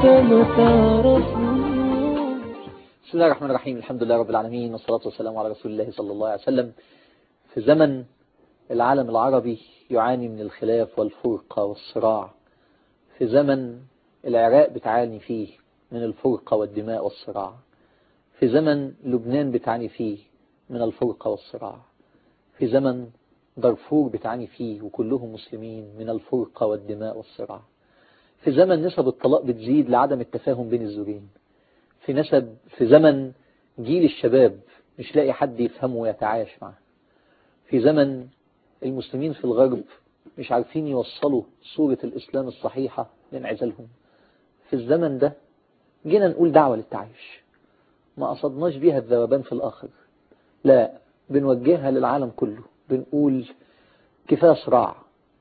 حتى ما تعرفوش بسم الله الرحمن الرحيم الحمد لله رب العالمين والصلاة والسلام على رسول الله صلى الله عليه وسلم في زمن العالم العربي يعاني من الخلاف والفرقة والصراع في زمن العراق بتعاني فيه من الفرقة والدماء والصراع في زمن لبنان بتعاني فيه من الفرقة والصراع في زمن دارفور بتعاني فيه وكلهم مسلمين من الفرقة والدماء والصراع في زمن نسب الطلاق بتزيد لعدم التفاهم بين الزوجين في نسب في زمن جيل الشباب مش لاقي حد يفهمه ويتعايش معه في زمن المسلمين في الغرب مش عارفين يوصلوا صورة الإسلام الصحيحة لانعزالهم في الزمن ده جينا نقول دعوة للتعايش ما قصدناش بيها الذوبان في الآخر لا بنوجهها للعالم كله بنقول كفاية صراع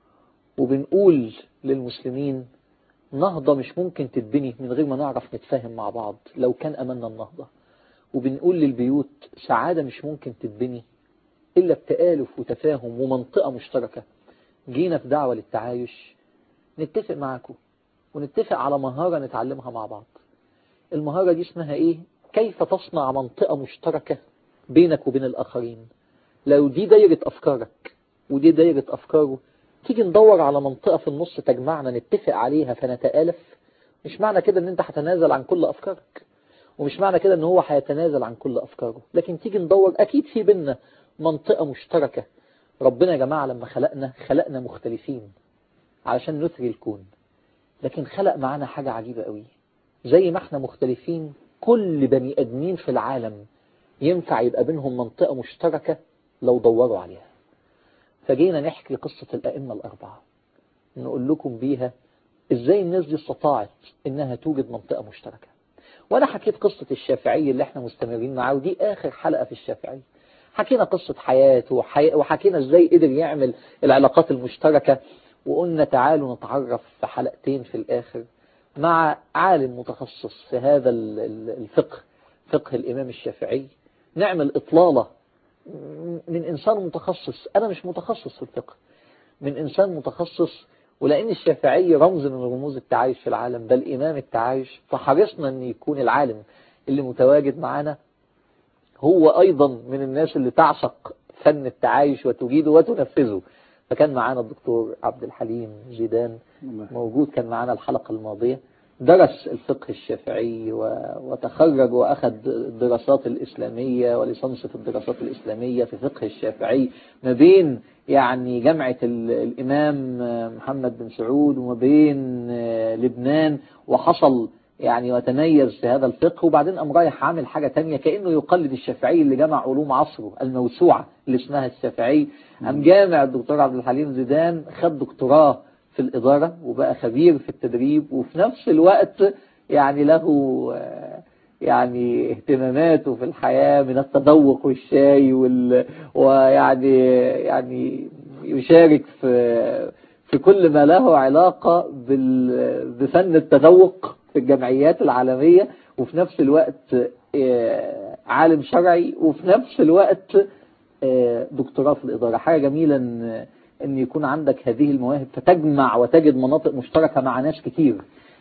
وبنقول للمسلمين نهضة مش ممكن تتبني من غير ما نعرف نتفاهم مع بعض لو كان أملنا النهضة وبنقول للبيوت سعادة مش ممكن تتبني إلا بتآلف وتفاهم ومنطقة مشتركة جينا في دعوة للتعايش نتفق معاكم ونتفق على مهارة نتعلمها مع بعض المهارة دي اسمها ايه كيف تصنع منطقة مشتركة بينك وبين الآخرين لو دي دايرة أفكارك ودي دايرة أفكاره تيجي ندور على منطقة في النص تجمعنا نتفق عليها فنتآلف مش معنى كده ان انت هتنازل عن كل أفكارك ومش معنى كده ان هو هيتنازل عن كل أفكاره لكن تيجي ندور أكيد في بيننا منطقة مشتركة ربنا يا جماعة لما خلقنا خلقنا مختلفين علشان نثري الكون لكن خلق معانا حاجة عجيبة قوي زي ما احنا مختلفين كل بني ادمين في العالم ينفع يبقى بينهم منطقة مشتركة لو دوروا عليها فجينا نحكي قصة الأئمة الأربعة نقول لكم بيها ازاي الناس دي استطاعت انها توجد منطقة مشتركة وانا حكيت قصة الشافعي اللي احنا مستمرين معاه ودي اخر حلقة في الشافعي حكينا قصة حياته وحي... وحكينا ازاي قدر يعمل العلاقات المشتركة وقلنا تعالوا نتعرف في حلقتين في الآخر مع عالم متخصص في هذا الفقه فقه الإمام الشافعي نعمل إطلالة من إنسان متخصص أنا مش متخصص في الفقه من إنسان متخصص ولأن الشافعي رمز من رموز التعايش في العالم بل إمام التعايش فحرصنا أن يكون العالم اللي متواجد معنا هو أيضا من الناس اللي تعشق فن التعايش وتجيده وتنفذه فكان معانا الدكتور عبد الحليم زيدان موجود كان معانا الحلقة الماضية درس الفقه الشافعي وتخرج وأخذ الدراسات الإسلامية وليسانس في الدراسات الإسلامية في فقه الشافعي ما بين يعني جامعة الإمام محمد بن سعود وما بين لبنان وحصل يعني وتميز في هذا الفقه وبعدين قام رايح عامل حاجة تانية كأنه يقلد الشافعي اللي جمع علوم عصره الموسوعة اللي اسمها الشافعي قام جامع الدكتور عبد الحليم زيدان خد دكتوراه في الإدارة وبقى خبير في التدريب وفي نفس الوقت يعني له يعني اهتماماته في الحياة من التذوق والشاي وال ويعني يعني يشارك في في كل ما له علاقة بال... بفن التذوق في الجمعيات العالمية وفي نفس الوقت عالم شرعي وفي نفس الوقت دكتوراه في الإدارة حاجة جميلة ان, إن يكون عندك هذه المواهب فتجمع وتجد مناطق مشتركة مع ناس كتير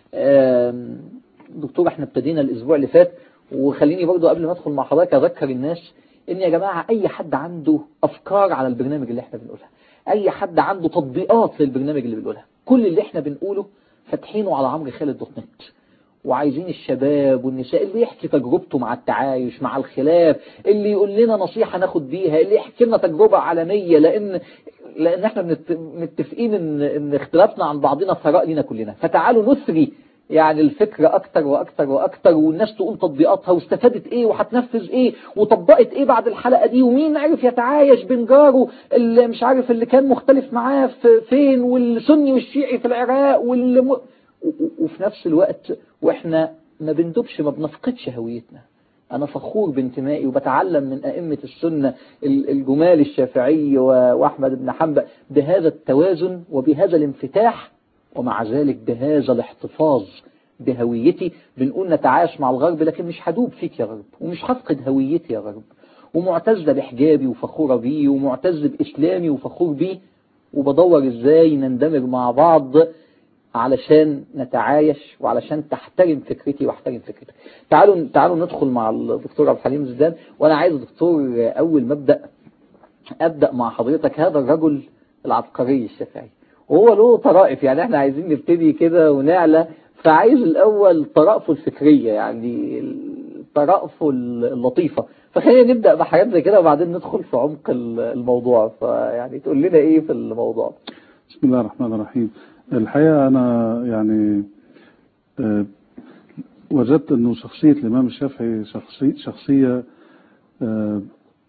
دكتور احنا ابتدينا الأسبوع اللي فات وخليني برضو قبل ما ادخل مع حضرتك أذكر الناس إن يا جماعة أي حد عنده أفكار على البرنامج اللي احنا بنقولها أي حد عنده تطبيقات للبرنامج اللي بنقولها كل اللي احنا بنقوله فاتحينه على عمرو خالد دوت نت وعايزين الشباب والنساء اللي يحكي تجربته مع التعايش مع الخلاف اللي يقول لنا نصيحة ناخد بيها اللي يحكي لنا تجربة عالمية لأن لأن احنا متفقين ان, إن اختلافنا عن بعضنا ثراء لنا كلنا فتعالوا نثري يعني الفكرة أكتر وأكتر وأكتر والناس تقول تطبيقاتها واستفادت إيه وهتنفذ إيه وطبقت إيه بعد الحلقة دي ومين عرف يتعايش بين جاره اللي مش عارف اللي كان مختلف معاه في فين والسني والشيعي في العراق واللي وفي نفس الوقت وإحنا ما بندبش ما بنفقدش هويتنا أنا فخور بانتمائي وبتعلم من أئمة السنة الجمال الشافعي وأحمد بن حنبل بهذا التوازن وبهذا الانفتاح ومع ذلك بهذا الاحتفاظ بهويتي بنقول نتعايش مع الغرب لكن مش هدوب فيك يا غرب ومش هفقد هويتي يا غرب ومعتزة بحجابي وفخورة بيه ومعتز بإسلامي وفخور بيه وبدور ازاي نندمج مع بعض علشان نتعايش وعلشان تحترم فكرتي واحترم فكرتك تعالوا تعالوا ندخل مع الدكتور عبد الحليم زيدان وانا عايز دكتور اول ما ابدا ابدا مع حضرتك هذا الرجل العبقري الشافعي وهو له طرائف يعني احنا عايزين نبتدي كده ونعلى فعايز الاول طرائفه الفكريه يعني طرائفه اللطيفه فخلينا نبدا بحاجات زي كده وبعدين ندخل في عمق الموضوع فيعني تقول لنا ايه في الموضوع بسم الله الرحمن الرحيم الحقيقة أنا يعني أه وجدت أنه شخصية الإمام الشافعي شخصي شخصية أه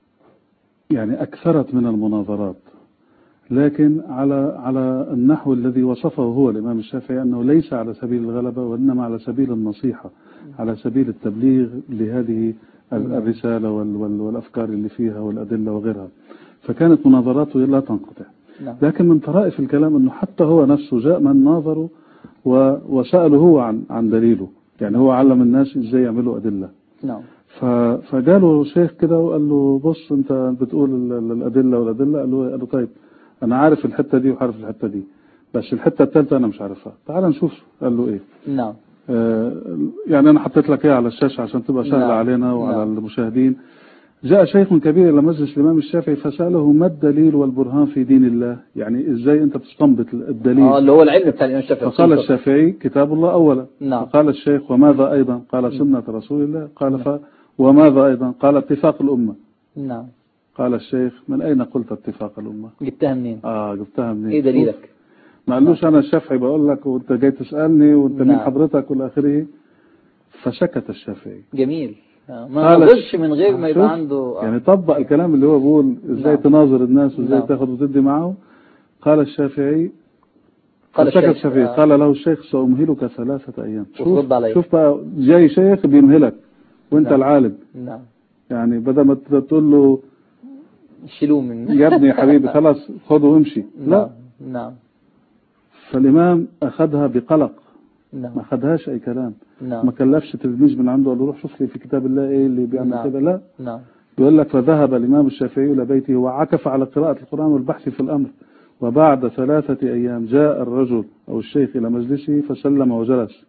يعني أكثرت من المناظرات لكن على على النحو الذي وصفه هو الإمام الشافعي أنه ليس على سبيل الغلبة وإنما على سبيل النصيحة على سبيل التبليغ لهذه الرسالة والأفكار اللي فيها والأدلة وغيرها فكانت مناظراته لا تنقطع لكن من طرائف الكلام أنه حتى هو نفسه جاء من ناظره وسأله هو عن عن دليله يعني هو علم الناس ازاي يعملوا أدلة نعم فجاله شيخ كده وقال له بص انت بتقول الأدلة والأدلة قال له, قال له طيب أنا عارف الحتة دي وعارف الحتة دي بس الحتة الثالثة أنا مش عارفها تعال نشوف قال له إيه نعم آه يعني أنا حطيت لك إيه على الشاشة عشان تبقى سهلة نعم. علينا وعلى نعم. المشاهدين جاء شيخ كبير إلى مجلس الإمام الشافعي فسأله ما الدليل والبرهان في دين الله يعني إزاي أنت بتستنبط الدليل اه اللي هو العلم بتاع الإمام الشافعي فقال الشافعي كتاب الله أولا نعم. فقال الشيخ وماذا أيضا قال سنة رسول الله قال ف وماذا أيضا قال اتفاق الأمة نعم قال الشيخ من أين قلت اتفاق الأمة جبتها منين آه جبتها منين ايه دليلك ما قالوش أنا الشافعي بقول لك وأنت جاي تسألني وأنت مين نعم. حضرتك والى آخره فسكت الشافعي جميل آه، ما قال نظرش من غير ما يبقى شوف، عنده آه. يعني طبق الكلام اللي هو بيقول ازاي نعم. تناظر الناس وازاي نعم. تاخد وتدي معه قال الشافعي قال فسكت الشيخ الشافعي آه. قال له الشيخ سأمهلك ثلاثة أيام شوف وترد عليه. شوف بقى جاي شيخ بيمهلك وانت نعم. العالم نعم يعني بدل ما تقول له شيلوه من يا ابني يا حبيبي خلاص خده وامشي لا نعم نعم فالإمام أخذها بقلق ما نعم أخذهاش أي كلام نعم ما كلفش تلميذ من عنده قال له روح شوف لي في كتاب الله إيه اللي بيعمل نعم. كده لا نعم يقول لك فذهب الإمام الشافعي إلى بيته وعكف على قراءة القرآن والبحث في الأمر وبعد ثلاثة أيام جاء الرجل أو الشيخ إلى مجلسه فسلم وجلس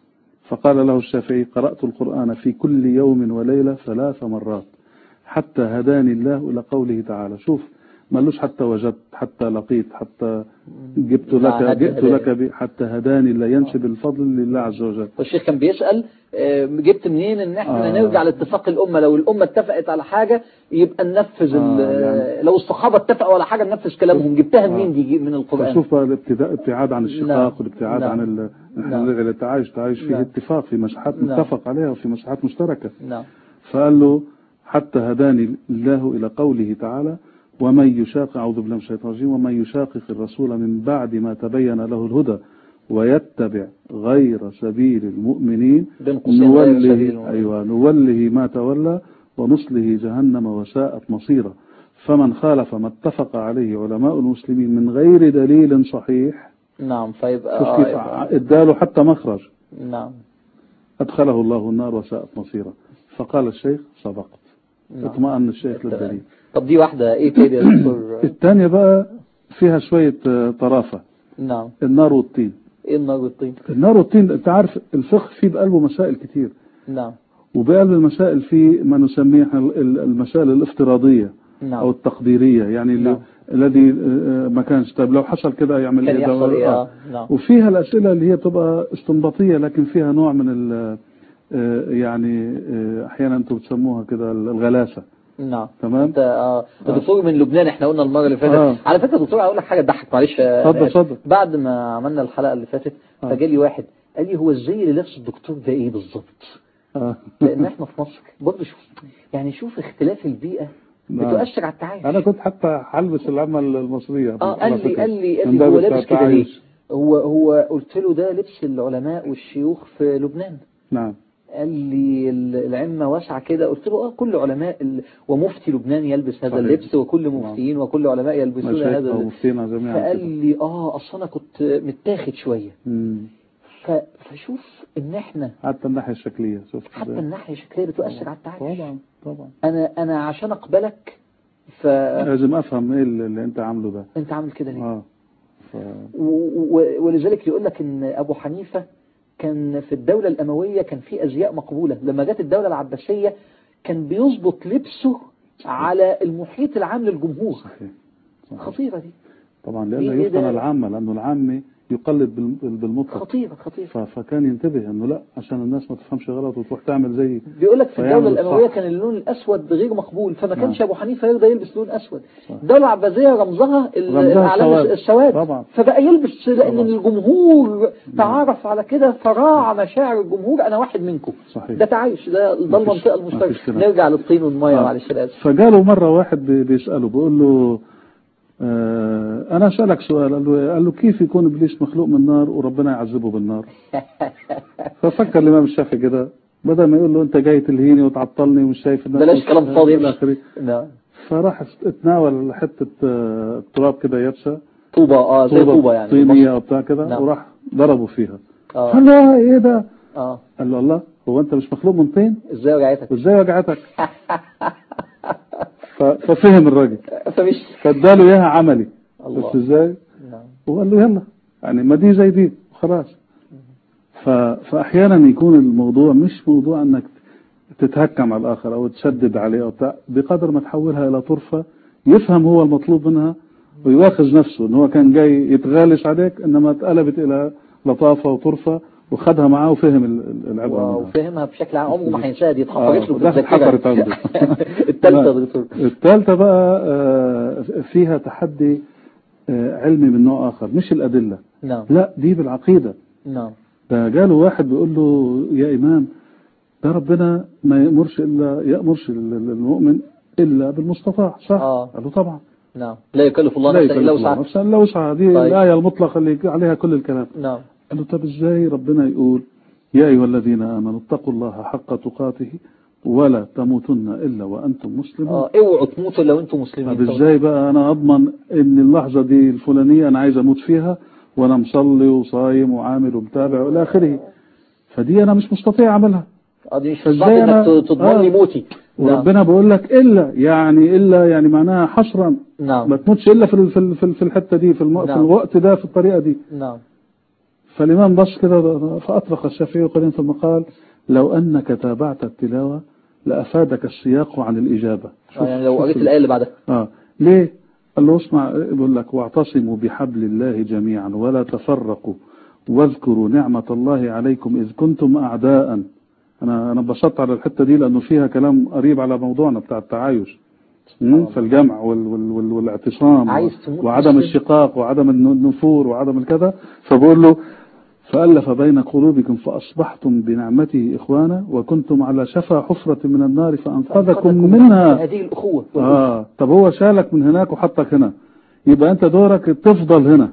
فقال له الشافعي قرأت القرآن في كل يوم وليلة ثلاث مرات حتى هداني الله إلى قوله تعالى شوف مالوش حتى وجدت حتى لقيت حتى جبت نعم، لك هدي جئت هداني. لك به حتى هداني الله ينسب الفضل لله عز وجل والشيخ كان بيسأل آه، جبت منين ان احنا آه. نرجع لاتفاق الامه لو الامه اتفقت على حاجه يبقى ننفذ ال- آه، يعني- لو الصحابه اتفقوا على حاجه ننفذ كلامهم جبتها منين آه. دي من القران فشوف بقى الابتداء ابتعاد عن نعم. الشقاق والابتعاد نعم. عن ال- نعم. التعايش تعايش فيه نعم. اتفاق في مساحات نعم. متفق عليها وفي مساحات مشتركة نعم فقال له حتى هداني الله إلى قوله تعالى ومن يشاق أعوذ بالله من الشيطان الرجيم ومن يشاقق الرسول من بعد ما تبين له الهدى ويتبع غير سبيل المؤمنين بين قوسين غير سبيل نوله المؤمنين. أيوة نوله ما تولى ونصله جهنم وساءت مصيرا فمن خالف ما اتفق عليه علماء المسلمين من غير دليل صحيح نعم فيبقى شوف آه، كيف يبقى- اداله حتى مخرج نعم أدخله الله النار وساءت مصيرا فقال الشيخ صدقت نعم اطمأن الشيخ للدليل طب دي واحده ايه تاني يا دكتور الثانية بقى فيها شوية آه، طرافة نعم النار والطين ايه النار والطين النار والطين انت عارف الفقه فيه بقلبه مسائل كتير نعم وبقلب المسائل فيه ما نسميه احنا ال- المسائل الافتراضية او نعم التقديرية يعني اللي- نعم. الذي آه، ما كانش طيب لو حصل كده يعمل كان ايه ده يحصل ايه آه. آه، نعم وفيها الأسئلة اللي هي بتبقى استنباطية لكن فيها نوع من ال آه، يعني آه، أحيانا أنتم بتسموها كده الغلاسة نعم تمام انت اه دكتور من لبنان احنا قلنا المره اللي فاتت آه. على فكره دكتور هقول لك حاجه تضحك معلش آه، اتفضل، أنا آسف. اتفضل. بعد ما عملنا الحلقه اللي فاتت آه. فجالي واحد قال لي هو الزي اللي لابسه الدكتور ده ايه بالظبط آه. لان احنا في مصر برضه شوف يعني شوف اختلاف البيئه نعم. بتؤثر على التعايش أنا كنت حتى هلبس العمة المصرية اه على قال لي فكرة. قال لي قال من لي باب هو لابس كده ليه التعايش. هو هو قلت له ده لبس العلماء والشيوخ في لبنان نعم قال لي ال- العمة واسعة كده قلت له اه كل علماء ال... ومفتي لبنان يلبس هذا صحيح. اللبس وكل مفتيين وكل علماء يلبسون هذا مشايخنا اللبس ومفتينا جميعا فقال كده. لي اه اصل انا كنت متاخد شوية مم. ف... فشوف ان احنا حتى الناحية الشكلية شوف حتى الناحية الشكلية بتؤثر على التعايش طبعا طبعا انا انا عشان اقبلك فانت لازم أفهم إيه اللي اللي أنت عامله ده عامل كده ليه آه ف... و- و- ولذلك يقول لك ان ابو حنيفة كان في الدولة الاموية كان في ازياء مقبولة لما جت الدولة العباسية كان بيظبط لبسه على المحيط العام للجمهور صحيح صحيح. خطيرة دي طبعا إيه لأنه ده؟ يفتن العامة لأنه العامة يقلد بال- بالمطلق خطيرة خطيرة ف- فكان ينتبه انه لا عشان الناس ما تفهمش غلط وتروح تعمل زي بيقول لك في فيعمل الدولة الأموية الصح. كان اللون الأسود غير مقبول فما نعم. كانش أبو حنيفة يرضى يلبس لون أسود صح. الدولة العباسية رمزها ال- رمزها الأعلام السواد. السواد طبعا. فبقى يلبس لأن طبعا. الجمهور تعرف على كده فراع مشاعر الجمهور أنا واحد منكم صحيح. ده تعايش ده ده مفيش- المنطقة مفيش المشتركة كلام. نرجع للطين والمية آه. معلش أنا آسف فقالوا مرة واحد بي- بيسأله بيقول له آه أنا أسألك سؤال قال له, قال له كيف يكون إبليس مخلوق من نار وربنا يعذبه بالنار ففكر الإمام الشافعي كده بدل ما يقول له أنت جاي تلهيني وتعطلني ومش شايف الناس بلاش كلام فاضي إلى آخره. نعم فراح اتناول حتة آه، تراب كده يابسة طوبة اه زي طوبة يعني طينية أو بتاع كده نعم. وراح ضربه فيها اه قال له إيه ده اه قال له الله هو أنت مش مخلوق من طين ازاي وجعتك وإزاي وجعتك ف- ففهم الراجل فمش فاداله اياها عملي الله. شفت ازاي نعم وقال له يلا يعني ما دي زي دي خلاص ف... فاحيانا يكون الموضوع مش موضوع انك تتهكم على الاخر او تشدد عليه او بتاع بقدر ما تحولها الى طرفه يفهم هو المطلوب منها ويواخذ نفسه ان هو كان جاي يتغالس عليك انما اتقلبت الى لطافه وطرفه وخدها معاه وفهم ال- ال- العبره منها. وفهمها بشكل عام عمره ما هينساها دي آه، اتحفرت له في ده الذاكرة. اتحفرت عنده. التالتة يا لا. دكتور الثالثة بقى آه، فيها تحدي آه، علمي من نوع آخر مش الأدلة نعم لا دي بالعقيدة نعم ده جاله واحد بيقول له يا إمام ده ربنا ما يأمرش إلا يأمرش المؤمن إلا بالمستطاع صح آه. قال له طبعا نعم لا يكلف الله لا نفسا يكلف الا الله وسعها نفسا إلا وسعها دي طيب. الآية المطلقة اللي عليها كل الكلام نعم قال له طب إزاي ربنا يقول يا أيها الذين آمنوا اتقوا الله حق تقاته ولا تموتن إلا وأنتم مسلمون اه اوعوا تموتوا لو انتم مسلمين طب ازاي بقى انا اضمن ان اللحظة دي الفلانية انا عايز اموت فيها وانا مصلي وصايم وعامل ومتابع والى اخره فدي انا مش مستطيع اعملها اه دي مش فازاي صعب انك أنا- تضمن لي آه. موتي نعم وربنا بيقول لك الا يعني الا يعني معناها حصرا ما نعم تموتش الا في ال- في ال- في ال- في الحتة دي في, الم... في نعم. الوقت ده في الطريقة دي نعم فالامام بص كده فاطرق الشافعي قليلا ثم قال لو انك تابعت التلاوة لافادك السياق عن الاجابة آه يعني لو شوف قريت ال- الآية اللي بعدها آه. ليه قال له اسمع يقول لك واعتصموا بحبل الله جميعا ولا تفرقوا واذكروا نعمة الله عليكم إذ كنتم أعداء أنا أنا انبسطت على الحتة دي لأنه فيها كلام قريب على موضوعنا بتاع التعايش مم؟ فالجمع وال وال وال والاعتصام عايز تموت وعدم مسلم؟ الشقاق وعدم الن- النفور وعدم الكذا فبقول له فألف بين قلوبكم فأصبحتم بنعمته إخوانا وكنتم على شفا حفرة من النار فأنقذكم منها هذه الأخوة آه طب هو شالك من هناك وحطك هنا يبقى أنت دورك تفضل هنا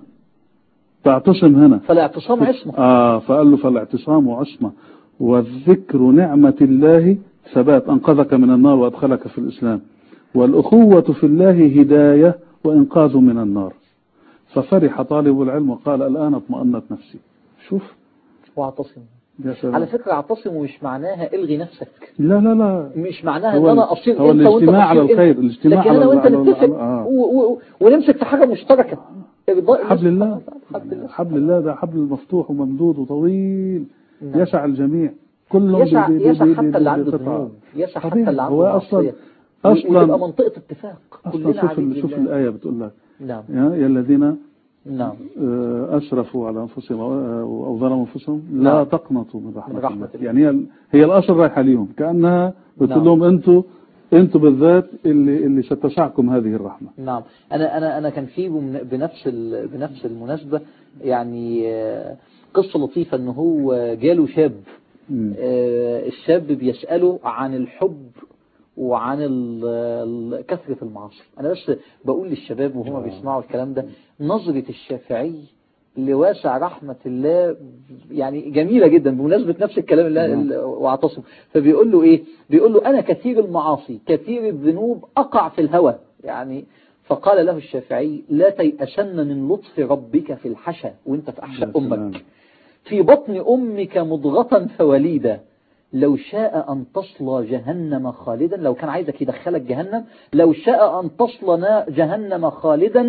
تعتصم هنا فالاعتصام عصمة آه فقال له فالاعتصام عصمة والذكر نعمة الله ثبات أنقذك من النار وأدخلك في الإسلام والأخوة في الله هداية وإنقاذ من النار ففرح طالب العلم وقال الآن اطمأنت نفسي شوف واعتصم يا سلام على فكرة اعتصم مش معناها الغي نفسك لا لا لا مش معناها هو ان ال- انا اصير هو انت وانت الاجتماع على تصير الخير انت. الاجتماع لكن على انا وانت على- نتفق على- آه. و- و- ونمسك في حاجة مشتركة إرضاء حبل الله حبل الله حبل الله ده حبل مفتوح وممدود وطويل نعم. يسع الجميع كلهم يشع بي- بي- يشع بي- حتى بي- اللي عنده بقطعة. ذنوب يشع حتى طبيعي. اللي عنده هو أصلا معصية أصلا وتبقى منطقة اتفاق أصلا كلنا شوف عبيد ال- شوف لله. الآية بتقول لك نعم يا يا الذين نعم آه، أسرفوا على أنفسهم أو أو ظلموا أنفسهم لا نعم. تقنطوا من رحمة, من رحمة الله الله. يعني هي هي الأصل رايحة ليهم كأنها بتقول نعم. لهم أنتوا أنتوا بالذات اللي اللي ستسعكم هذه الرحمة نعم انا انا انا كان في بمن- بنفس ال- بنفس المناسبة يعني آه، قصة لطيفة ان هو جاله شاب مم. آه، الشاب بيسأله عن الحب وعن ال- ال- كثرة المعاصي أنا بس بقول للشباب وهم بيسمعوا الكلام ده نظرة الشافعي لواسع رحمة الله يعني جميلة جدا بمناسبة نفس الكلام اللي اللي- واعتصم فبيقول له إيه بيقول له أنا كثير المعاصي كثير الذنوب أقع في الهوى يعني فقال له الشافعي لا تيأسن من لطف ربك في الحشا وانت في أحشاء يا سلام. أمك في بطن أمك مضغة فوليدا لو شاء أن تصلى جهنم خالدا لو كان عايزك يدخلك جهنم لو شاء أن تصلى نا- جهنم خالدا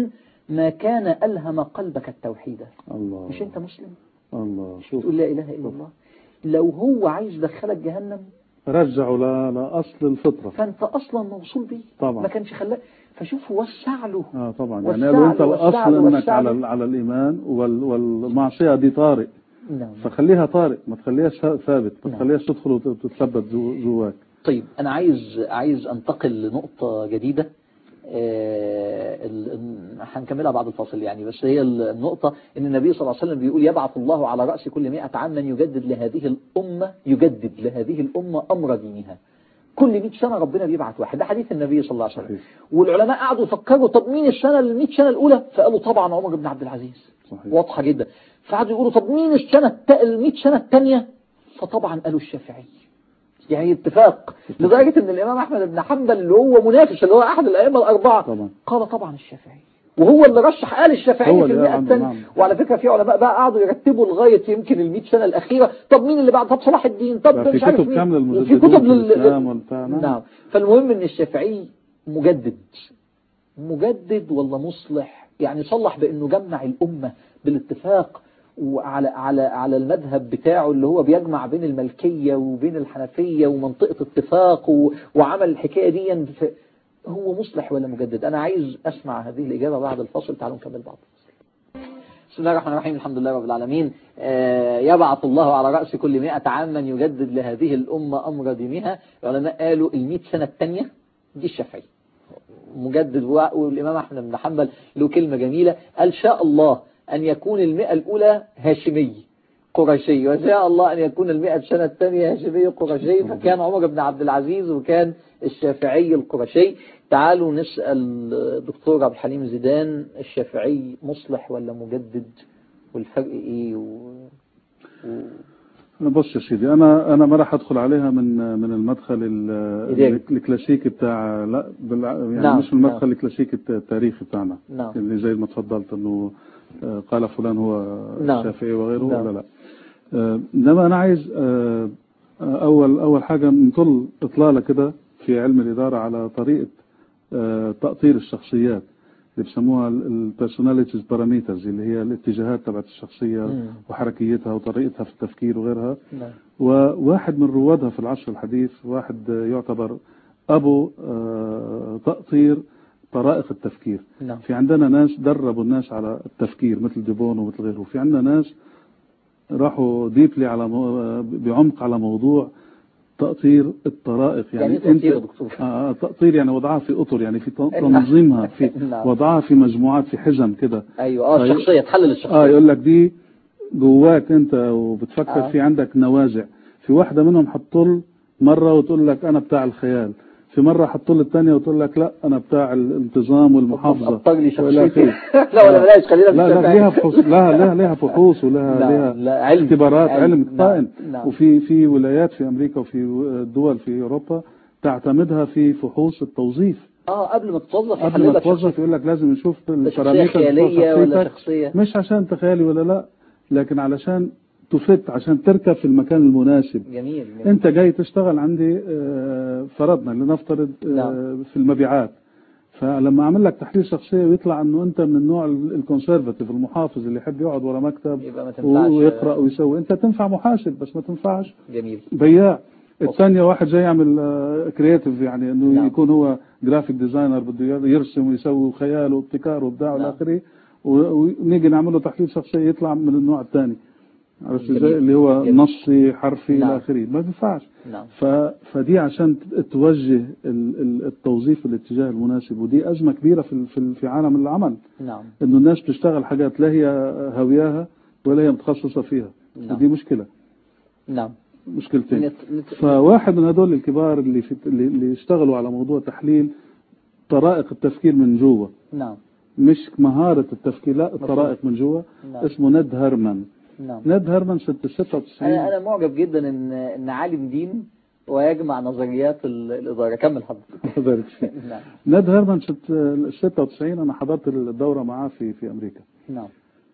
ما كان ألهم قلبك التوحيد الله مش أنت مسلم الله تقول لا إله إلا الله لو هو عايز يدخلك جهنم رجعوا ل- لأصل الفطرة فأنت أصلا موصول بيه طبعا. ما كانش خلاك فشوف وسع له اه طبعا والسعي يعني قالوا انت والسعي الاصل انك والسعي. على ال- على الايمان وال والمعصيه دي طارئ نعم فخليها طارئ ما تخليهاش ثابت ما نعم. تخليهاش تدخل وتتثبت جو- جواك طيب أنا عايز عايز أنتقل لنقطة جديدة آه، ال- ال- هنكملها بعد الفاصل يعني بس هي النقطة إن النبي صلى الله عليه وسلم بيقول يبعث الله على رأس كل مئة عام من يجدد لهذه الأمة يجدد لهذه الأمة أمر دينها كل 100 سنة ربنا بيبعث واحد ده حديث النبي صلى الله عليه وسلم صحيح. والعلماء قعدوا يفكروا طب مين السنة ال 100 سنة الأولى فقالوا طبعا عمر بن عبد العزيز صحيح. واضحة جدا فقعدوا يقولوا طب مين السنة ال 100 سنة الثانية فطبعا قالوا الشافعي يعني اتفاق لدرجة ان الامام احمد بن حنبل اللي هو منافس اللي هو احد الائمة الاربعة طبعا. قال طبعا الشافعي وهو اللي رشح قال الشافعي هو في اللي المئة عنده، الثانية نعم. وعلى فكرة في علماء بقى قعدوا يرتبوا لغاية يمكن ال 100 سنة الأخيرة طب مين اللي بعد طب صلاح الدين طب بقى في مش عارف كتب مين. كاملة في المجددون كتب في لل... الإسلام والبتاع، نعم. نعم فالمهم ان الشافعي مجدد مجدد ولا مصلح يعني صلح بانه جمع الامه بالاتفاق وعلى على على المذهب بتاعه اللي هو بيجمع بين الملكيه وبين الحنفيه ومنطقه اتفاق و... وعمل الحكايه دي في... هو مصلح ولا مجدد انا عايز اسمع هذه الاجابه بعد الفصل تعالوا نكمل بعض بسم الله الرحمن الرحيم الحمد لله رب العالمين آه، يبعث الله على رأس كل مئة عام من يجدد لهذه الأمة أمر دينها العلماء قالوا المئة سنة الثانية دي الشافعي مجدد و- والإمام أحمد بن حنبل له كلمة جميلة قال شاء الله أن يكون المئة الأولى هاشمي قرشي وشاء الله أن يكون المئة سنة الثانية هاشمي قرشي فكان عمر بن عبد العزيز وكان الشافعي القرشي تعالوا نسأل دكتور عبد الحليم زيدان الشافعي مصلح ولا مجدد والفرق ايه و... و... بص يا سيدي انا انا ما راح ادخل عليها من من المدخل ال- إيديك. الكلاسيكي بتاع لا بالع... يعني نعم، مش من المدخل نعم. الكلاسيكي الت- التاريخي بتاعنا نعم. اللي زي ما تفضلت انه آه، قال فلان هو نعم. الشافعي وغيره نعم. ولا لا آه، انما انا عايز آه، آه، اول اول حاجه نطل اطلاله كده في علم الاداره على طريقه آه، تأطير الشخصيات اللي بيسموها البيرسوناليتيز باراميترز اللي هي الاتجاهات تبعت الشخصيه مم. وحركيتها وطريقتها في التفكير وغيرها نعم وواحد من روادها في العصر الحديث واحد يعتبر أبو آه، تأطير طرائق التفكير نعم في عندنا ناس دربوا الناس على التفكير مثل ديبون ومثل غيره في عندنا ناس راحوا ديبلي على مو- بعمق على موضوع تأطير الطرائق يعني يعني, إيه تأطير يا انت دكتور؟ آه آه، تأطير يعني وضعها في أطر يعني في نعم. تنظيمها في نعم. وضعها في مجموعات في حزم كده ايوه اه طيب. الشخصية تحلل الشخصية اه يقول لك دي جواك انت وبتفكر آه. في عندك نوازع في واحدة منهم حطل مرة وتقول لك انا بتاع الخيال في مرة حطل الثانية وتقول لك لا انا بتاع الانتظام والمحافظة أبطل لي وإلى شخصيتي آخره. لا ولا بلاش خلينا في لا لا الشافعي. ليها فحوص لها لها لها فحوص ولها نعم، لها لا، علم. اختبارات علم. علم نعم، قائم نعم. وفي في ولايات في امريكا وفي دول في اوروبا تعتمدها في فحوص التوظيف اه قبل ما تتوظف قبل ما يحللك توظف يقول لك لازم نشوف شخصية البارامتر بتوع خيالية ولا شخصيتك. شخصية مش عشان تخيلي ولا لا لكن علشان تفت عشان تركب في المكان المناسب جميل, جميل. انت جاي تشتغل عندي آه، فرضنا لنفترض آه، نعم. في المبيعات فلما اعمل لك تحليل شخصيه ويطلع انه انت من النوع الكونسرفاتيف المحافظ اللي يحب يقعد ورا مكتب يبقى ما تنفعش. ويقرا ويسوي انت تنفع محاسب بس ما تنفعش جميل بياع الثانية واحد جاي يعمل كرياتيف يعني انه نعم. يكون هو جرافيك ديزاينر بده يرسم ويسوي خيال وابتكار وابداع والى نعم. اخره و- ونيجي نعمل له تحليل شخصيه يطلع من النوع الثاني عرفت جميل. ازاي اللي هو جميل. نصي حرفي نعم. الى اخره ما بينفعش نعم ف... فدي عشان ت- توجه ال- ال- التوظيف في الاتجاه المناسب ودي ازمه كبيره في ال- في ال- في عالم العمل نعم انه الناس بتشتغل حاجات لا هي هاوياها ولا هي متخصصه فيها نعم. ودي مشكله نعم مشكلتين نت... نت... فواحد من هذول الكبار اللي في اللي اللي اشتغلوا على موضوع تحليل طرائق التفكير من جوا نعم مش مهارة التفكير لا الطرائق من جوا نعم. اسمه ند هرمان نعم ند هرمان ست 96 انا انا معجب جدا ان ان عالم دين ويجمع نظريات ال- الاداره كمل حضرتك حضرتك فيه. نعم ند هرمان ست 96 انا حضرت الدورة معاه في في امريكا نعم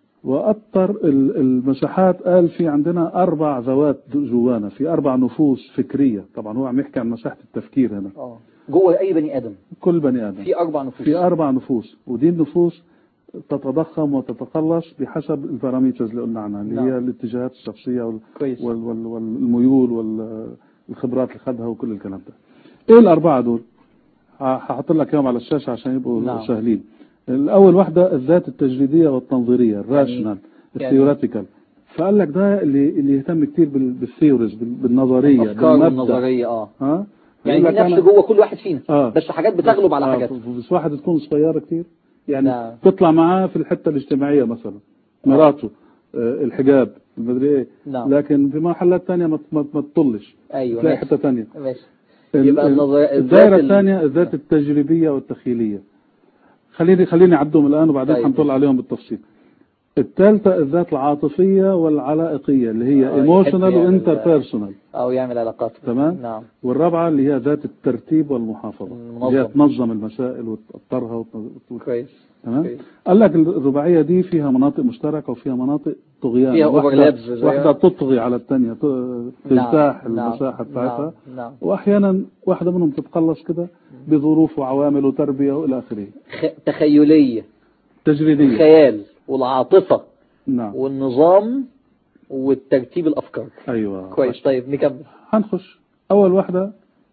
وأطر ال- المساحات قال في عندنا أربع ذوات جوانا في أربع نفوس فكرية طبعا هو عم يحكي عن مساحة التفكير هنا اه جوه اي بني ادم كل بني آدم في اربع نفوس في أربع نفوس ودي النفوس تتضخم وتتقلص بحسب البارامترز اللي قلنا عنها اللي نعم. هي الاتجاهات الشخصية وال- كويس وال وال والميول والخبرات اللي خدها وكل الكلام ده ايه الاربعه دول ه- هحط لك اياهم على الشاشه عشان يبقوا نعم. سهلين الاول واحده الذات التجريديه والتنظيريه الراشنال يعني- الثيوريتيكال فقال لك ده اللي اللي يهتم كتير بال- بالثيوريز بال- بالنظريه الافكار بالمبدأ. والنظريه اه ها يعني يقول في لك نفس أنا- جوه كل واحد فينا آه. بس حاجات بتغلب على آه، حاجات بس واحد تكون صغيره كتير يعني نعم. تطلع معاه في الحته الاجتماعيه مثلا مراته آه، الحجاب المدري ايه نعم. لكن في مرحلات ثانيه ما ما ما تطلش ايوه تلاقي ماشي حته ثانيه ماشي ال- يبقى ال- النظرية- الدائرة الذات ال- الثانية الذات التجريبية والتخيلية خليني خليني أعدهم الآن وبعدين طيب. حنطلع عليهم بالتفصيل الثالثة الذات العاطفية والعلائقية اللي هي آه، ايموشنال يحب وانتر يعمل- بيرسونال او يعمل علاقات تمام نعم والرابعة اللي هي ذات الترتيب والمحافظة المنظم. اللي هي تنظم المسائل وتطرها وت- كويس تمام كويس. قال لك الرباعية دي فيها مناطق مشتركة وفيها مناطق طغيان فيها واحدة, overlaps زي- واحدة تطغي على الثانية ت- تجتاح نعم. المساحة بتاعتها نعم. نعم واحيانا واحده منهم تتقلص كده بظروف وعوامل وتربيه والى اخره خ- تخيليه تجريديه الخيال والعاطفه نعم والنظام والترتيب الافكار ايوه كويس طيب نكمل هنخش اول واحده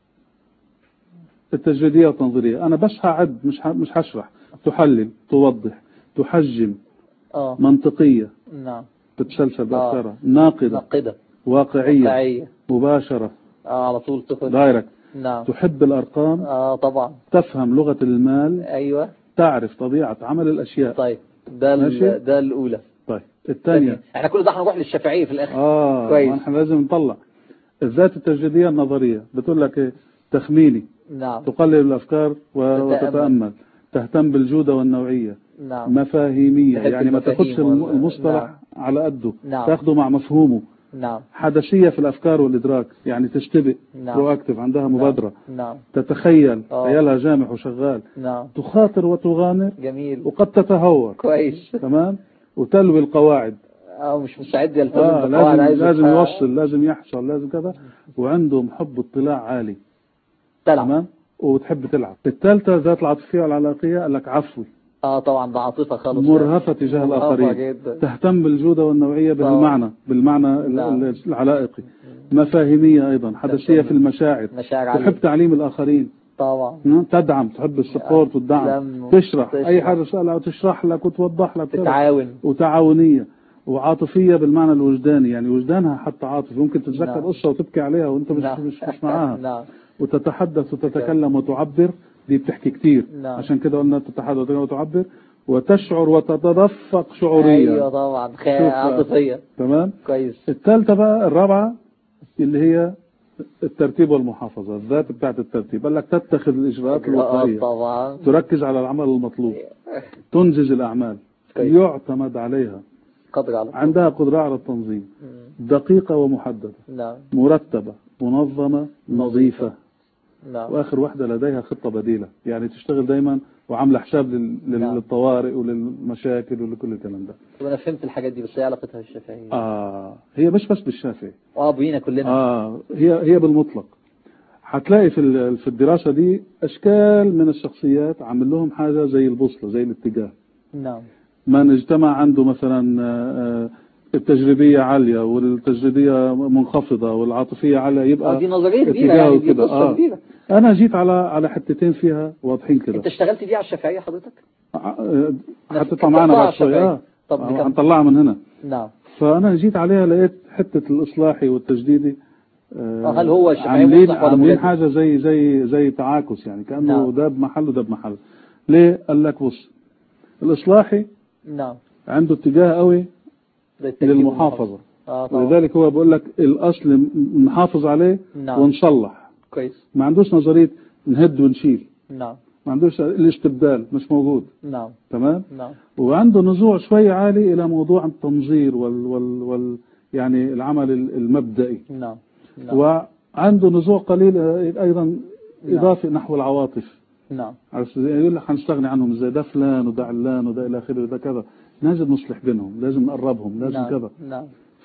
التجريديه والتنظيريه انا بس هعد مش ه- مش هشرح تحلل توضح تحجم اه منطقيه نعم تتسلسل آه. بافكارها ناقده ناقده واقعيه واقعيه مباشره اه على طول تدخل دايركت نعم تحب الارقام اه طبعا تفهم لغه المال ايوه تعرف طبيعه عمل الاشياء طيب ده ماشي. ال- ده الاولى طيب الثانيه احنا كل ده هنروح للشافعيه في الاخر اه كويس. ما احنا لازم نطلع الذات التجريدية النظرية بتقول لك ايه تخميني نعم تقلل الافكار و- تتأمل. وتتامل تهتم بالجودة والنوعية نعم مفاهيمية تحب يعني ما المفاهيم تاخدش الم- وال- المصطلح نعم. على قده نعم. تاخده مع مفهومه نعم حدشية في الافكار والادراك يعني تشتبك نعم. برو اكتف عندها مبادرة نعم تتخيل آه. خيالها جامح وشغال نعم تخاطر وتغامر جميل وقد تتهور كويس تمام وتلوي القواعد اه مش مستعد يلتزم آه بالقواعد لازم عايز لازم يبقى- يوصل لازم يحصل لازم كذا وعندهم حب اطلاع عالي تلعب تمام وتحب تلعب الثالثة ذات العاطفية والعلاقية قال لك عفوي اه طبعا ده عاطفه خالص مرهفة تجاه مرهفة الآخرين جدا تهتم بالجودة والنوعية طبعا. بالمعنى بالمعنى ال- نعم. ال- العلائقي مفاهيمية أيضا حدثية تهتم. في المشاعر مشاعر عالية تحب تعليم الآخرين طبعا م? تدعم تحب السبورت والدعم لم- تشرح تشرح. أي حاجة سألها وتشرح لك وتوضح لك كده. تتعاون وتعاونية وعاطفية بالمعنى الوجداني يعني وجدانها حتى عاطفي ممكن تتذكر نعم. قصة وتبكي عليها وانت مش, نعم. مش, مش معاها نعم وتتحدث وتتكلم وتعبر دي بتحكي كتير نعم. عشان كده قلنا تتحدث وتتكلم وتعبر وتشعر وتتدفق شعوريا ايوه طبعا خ- شوف. عاطفيه تمام كويس الثالثة بقى الرابعة اللي هي الترتيب والمحافظة الذات بتاعت الترتيب قال لك تتخذ الإجراءات آه الوقائية طبعا تركز على العمل المطلوب تنجز الأعمال كويس. يعتمد عليها قدر على عندها قدرة على التنظيم مم. دقيقة ومحددة نعم مرتبة منظمة نظيفة نعم واخر واحدة لديها خطة بديلة يعني تشتغل دايما وعاملة حساب لل- لل- نعم. للطوارئ وللمشاكل ولكل الكلام ده طب انا فهمت الحاجات دي بس ايه علاقتها بالشافعيه آه هي مش بس بالشافعي اه بينا كلنا آه هي هي بالمطلق هتلاقي في ال- في الدراسة دي أشكال من الشخصيات عامل لهم حاجة زي البوصلة زي الاتجاه نعم من اجتمع عنده مثلا آه، آه، التجريبية عالية والتجريبية منخفضة والعاطفية عالية اه يبقى دي نظريه كبيره اتجاهه يعني دي كده. قصه آه. كبيره أنا جيت على على حتتين فيها واضحين كده انت اشتغلت دي على الشافعيه حضرتك آه، نفس- هتطلع معنا بعد كنت شوي شافعي. اه طب آه، نكمل. هنطلعها من هنا نعم فأنا جيت عليها لقيت حتة الإصلاحي والتجديدي آه، آه، هل هو الشافعي عاملين مصلح ولا عاملين مجدد؟ حاجة زي زي زي تعاكس يعني كأنه نعم. ده بمحل وده بمحل ليه؟ قال لك بص الإصلاحي نعم عنده اتجاه قوي ده التركيب للمحافظة اه طبعا ولذلك هو بيقول لك الأصل م- نحافظ عليه نعم. ونصلح كويس ما عندوش نظرية نهد ونشيل نعم ما عندوش الاستبدال مش موجود نعم تمام نعم وعنده نزوع شوية عالي إلى موضوع التنظير وال, وال, وال يعني العمل ال- المبدئي نعم نعم وعنده نزوع قليل آه، أيضا نعم. إضافي نحو العواطف نعم على سبيل- يقول لك هنستغني عنهم ازاي ده فلان وده علان وده إلى آخره وده كذا لازم نصلح بينهم لازم نقربهم لازم نعم كذا نعم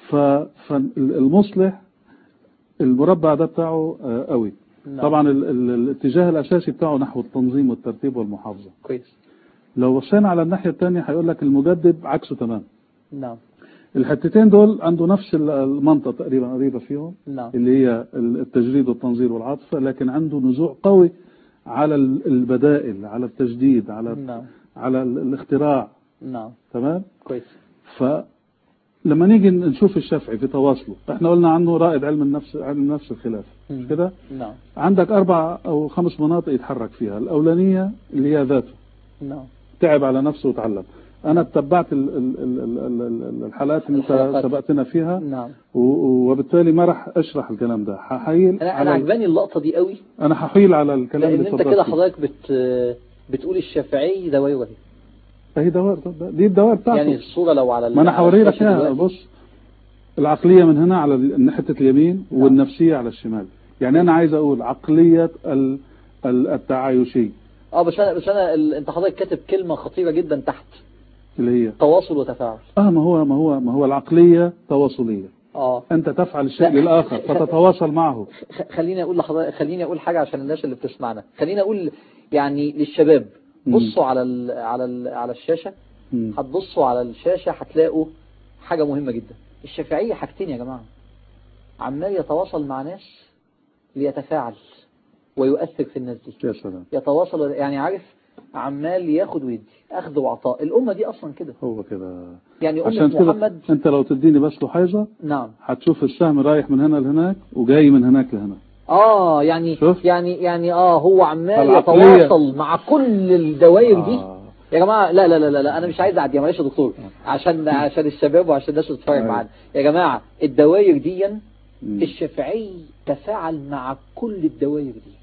فالمصلح المربع ده بتاعه آه، قوي نعم. طبعا ال- ال- الاتجاه الأساسي بتاعه نحو التنظيم والترتيب والمحافظة كويس لو بصينا على الناحية الثانية هيقول لك المجدد عكسه تمام نعم الحتتين دول عنده نفس ال- المنطقة تقريبا قريبة فيهم نعم اللي هي التجريد والتنظير والعاطفة لكن عنده نزوع قوي على ال- البدائل على التجديد على نعم على ال- الاختراع نعم تمام كويس فلما نيجي نشوف الشافعي في تواصله احنا قلنا عنه رائد علم النفس علم النفس الخلاف مش مم. كده نعم عندك اربع او خمس مناطق يتحرك فيها الاولانيه اللي هي ذاته نعم تعب على نفسه وتعلم انا اتبعت ال- ال- ال- ال- ال- الحالات اللي انت الحلقات. سبقتنا فيها نعم و- وبالتالي ما راح اشرح الكلام ده هحيل انا انا على عجباني اللقطه دي قوي انا هحيل على الكلام لان اللي انت اتفضلت كده فيه. حضرتك بت بتقول الشافعي دواير وهي فهي دوائر دي الدوائر بتاعته يعني الصوره لو على ما انا على هوري لك الشاشة اياها دلوقتي. بص العقليه من هنا على ال- ناحيه اليمين نعم. والنفسيه على الشمال يعني انا عايز اقول عقليه ال- ال- التعايشي اه بس انا بس انا ال... انت حضرتك كاتب كلمه خطيره جدا تحت اللي هي تواصل وتفاعل اه ما هو ما هو ما هو العقليه تواصليه اه انت تفعل الشيء لا. للاخر فتتواصل معه خ- خليني اقول لحضرتك خليني اقول حاجه عشان الناس اللي بتسمعنا خليني اقول يعني للشباب مم. بصوا على ال... على ال... على الشاشه مم. هتبصوا على الشاشه هتلاقوا حاجه مهمه جدا الشافعيه حاجتين يا جماعه عمال يتواصل مع ناس ليتفاعل ويؤثر في الناس دي يا سلام يتواصل يعني عارف عمال ياخد ويدي اخذ وعطاء الامه دي اصلا كده هو كده يعني عشان امه كده محمد انت لو تديني بس لحيظه نعم هتشوف السهم رايح من هنا لهناك وجاي من هناك لهنا اه يعني شوف. يعني يعني اه هو عمال العقلية. يتواصل مع كل الدوائر دي آه. يا جماعه لا لا لا لا, لا انا مش عايز اعدي معلش يا دكتور عشان عشان الشباب وعشان الناس اللي بتتفرج أيوة. معانا يا جماعه الدوائر دي مم. الشافعي تفاعل مع كل الدوائر دي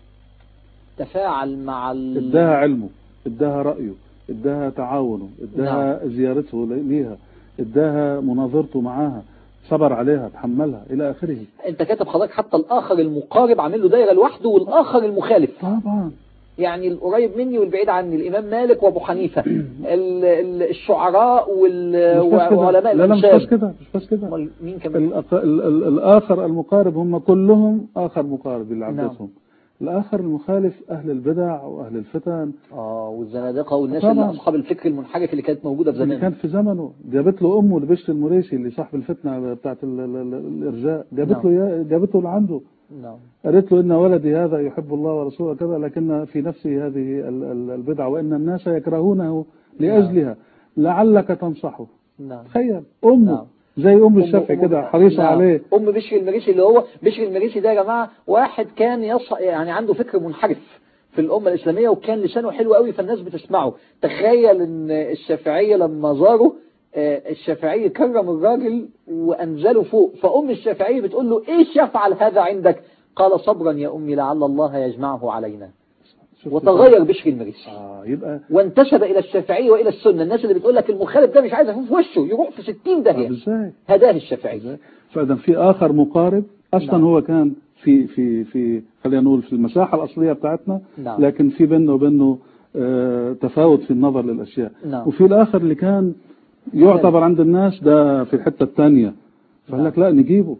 تفاعل مع ال... اداها علمه اداها رأيه اداها تعاونه اداها زيارته لي- ليها اداها مناظرته معاها صبر عليها تحملها الى اخره انت كاتب حضرتك حتى الاخر المقارب عامل له دايره لوحده والاخر المخالف طبعا يعني القريب مني والبعيد عني الامام مالك وابو حنيفه ال- ال- الشعراء وال- مش بس كده وعلماء لا لا مش الانشاد بس كده مش بس كده أمال مين كمان الأق- ال- ال- الآخر المقارب هم كلهم آخر مقارب اللي نعم. عدتهم الآخر المخالف أهل البدع وأهل الفتن اه والزنادقه والناس طبعا. اللي اصحاب الفكر المنحرف اللي كانت موجوده في اللي زمان كان في زمنه جابت له أمه لبشر المريسي اللي صاحب الفتنة بتاعت ال- ال- ال- الإرجاء جابت نعم. له إياه- جابته لعنده نعم قالت له إن ولدي هذا يحب الله ورسوله كذا لكن في نفسه هذه ال- ال- البدعة وإن الناس يكرهونه لأجلها لعلك تنصحه نعم تخيل أمه نعم. زي أم أم- الشافعي أم- كده حريصة نعم. عليه ام بشر المريسي اللي هو بشر المريسي ده يا جماعه واحد كان يص... يعني عنده فكر منحرف في الامه الاسلاميه وكان لسانه حلو قوي فالناس بتسمعه تخيل ان الشافعيه لما زاروا آه، الشافعي كرم الراجل وانزله فوق فام الشافعي بتقول له ايش يفعل هذا عندك قال صبرا يا امي لعل الله يجمعه علينا شفت وتغير بشر المريسي آه يبقى وانتسب الى الشافعي والى السنه الناس اللي بتقول لك المخالف ده مش عايز اشوف وشه يروح في 60 طب داهيه ازاي هداه الشافعي فإذا في آخر مقارب أصلا نعم. هو كان في في في خلينا نقول في المساحة الأصلية بتاعتنا نعم. لكن في بينه وبينه آه، تفاوت في النظر للأشياء نعم. وفي الآخر اللي كان يعتبر عند الناس ده في الحتة الثانية فقال لك لا نجيبه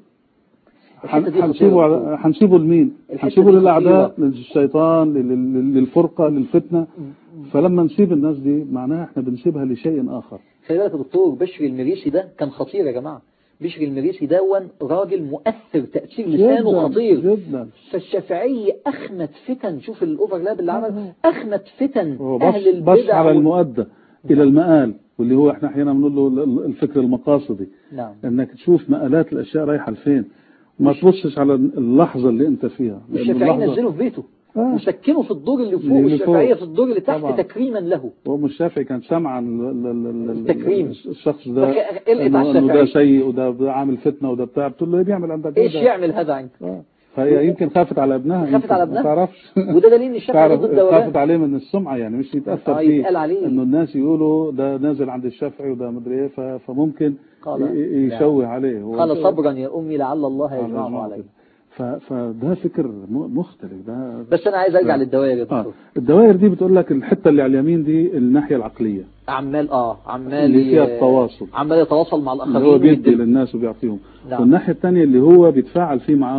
الحتة دي هنسيبه خطيرة. على- هنسيبه لمين؟ الحتة هنسيبه دي للأعداء خطيرة. للشيطان لل- لل- للفرقة للفتنة فلما نسيب الناس دي معناها احنا بنسيبها لشيء آخر خلي بالك يا دكتور بشر المريسي ده كان خطير يا جماعة بشر المريسي دون راجل مؤثر تأثير لسانه جداً، خطير جدا فالشافعي أخمد فتن شوف الأوفرلاب اللي عمل أخمد فتن هو أهل بص, بص البدع على وال- المؤدى إلى المآل واللي هو احنا احيانا بنقول له ال- الفكر المقاصدي نعم انك تشوف مآلات الاشياء رايحه لفين ما تبصش على اللحظه اللي انت فيها لأن والشافعي اللحظة- نزله في بيته آه. وسكنه في الدور اللي فوق اللي فوق. والشافعية في الدور اللي تحت طبعا. تكريما له وام الشافعي كان سامعا ال- ال- ال- ال- التكريم. الشخص ده فك- قلقت على انه إنه ده الشافعي. سيء وده ده عامل فتنه وده بتاع بتقول له ايه بيعمل عندك ايش ده؟ يعمل هذا عندك آه. فهي يمكن خافت على ابنها خافت يمكن، على ما ابنها. تعرفش وده دليل ان الشافعي تعرف ضد الدوران خافت عليه من السمعه يعني مش يتاثر آه، فيه يتقال عليه. انه الناس يقولوا ده نازل عند الشافعي وده مدري ايه ف- فممكن قال- ي- ي- يشوه عليه هو قال صبرا يا أمي لعل الله على يجمعه الموقف. علي ف- فده فكر م- مختلف ده بس أنا عايز أرجع للدوائر يا آه. دكتور الدوائر دي بتقول لك الحته اللي على اليمين دي الناحيه العقليه عمال اه عمال اللي فيها ي- التواصل. عمال يتواصل مع اللي الآخرين هو بيدي ويدي- للناس وبيعطيهم نعم. والناحيه الثانيه اللي هو بيتفاعل فيه معاهم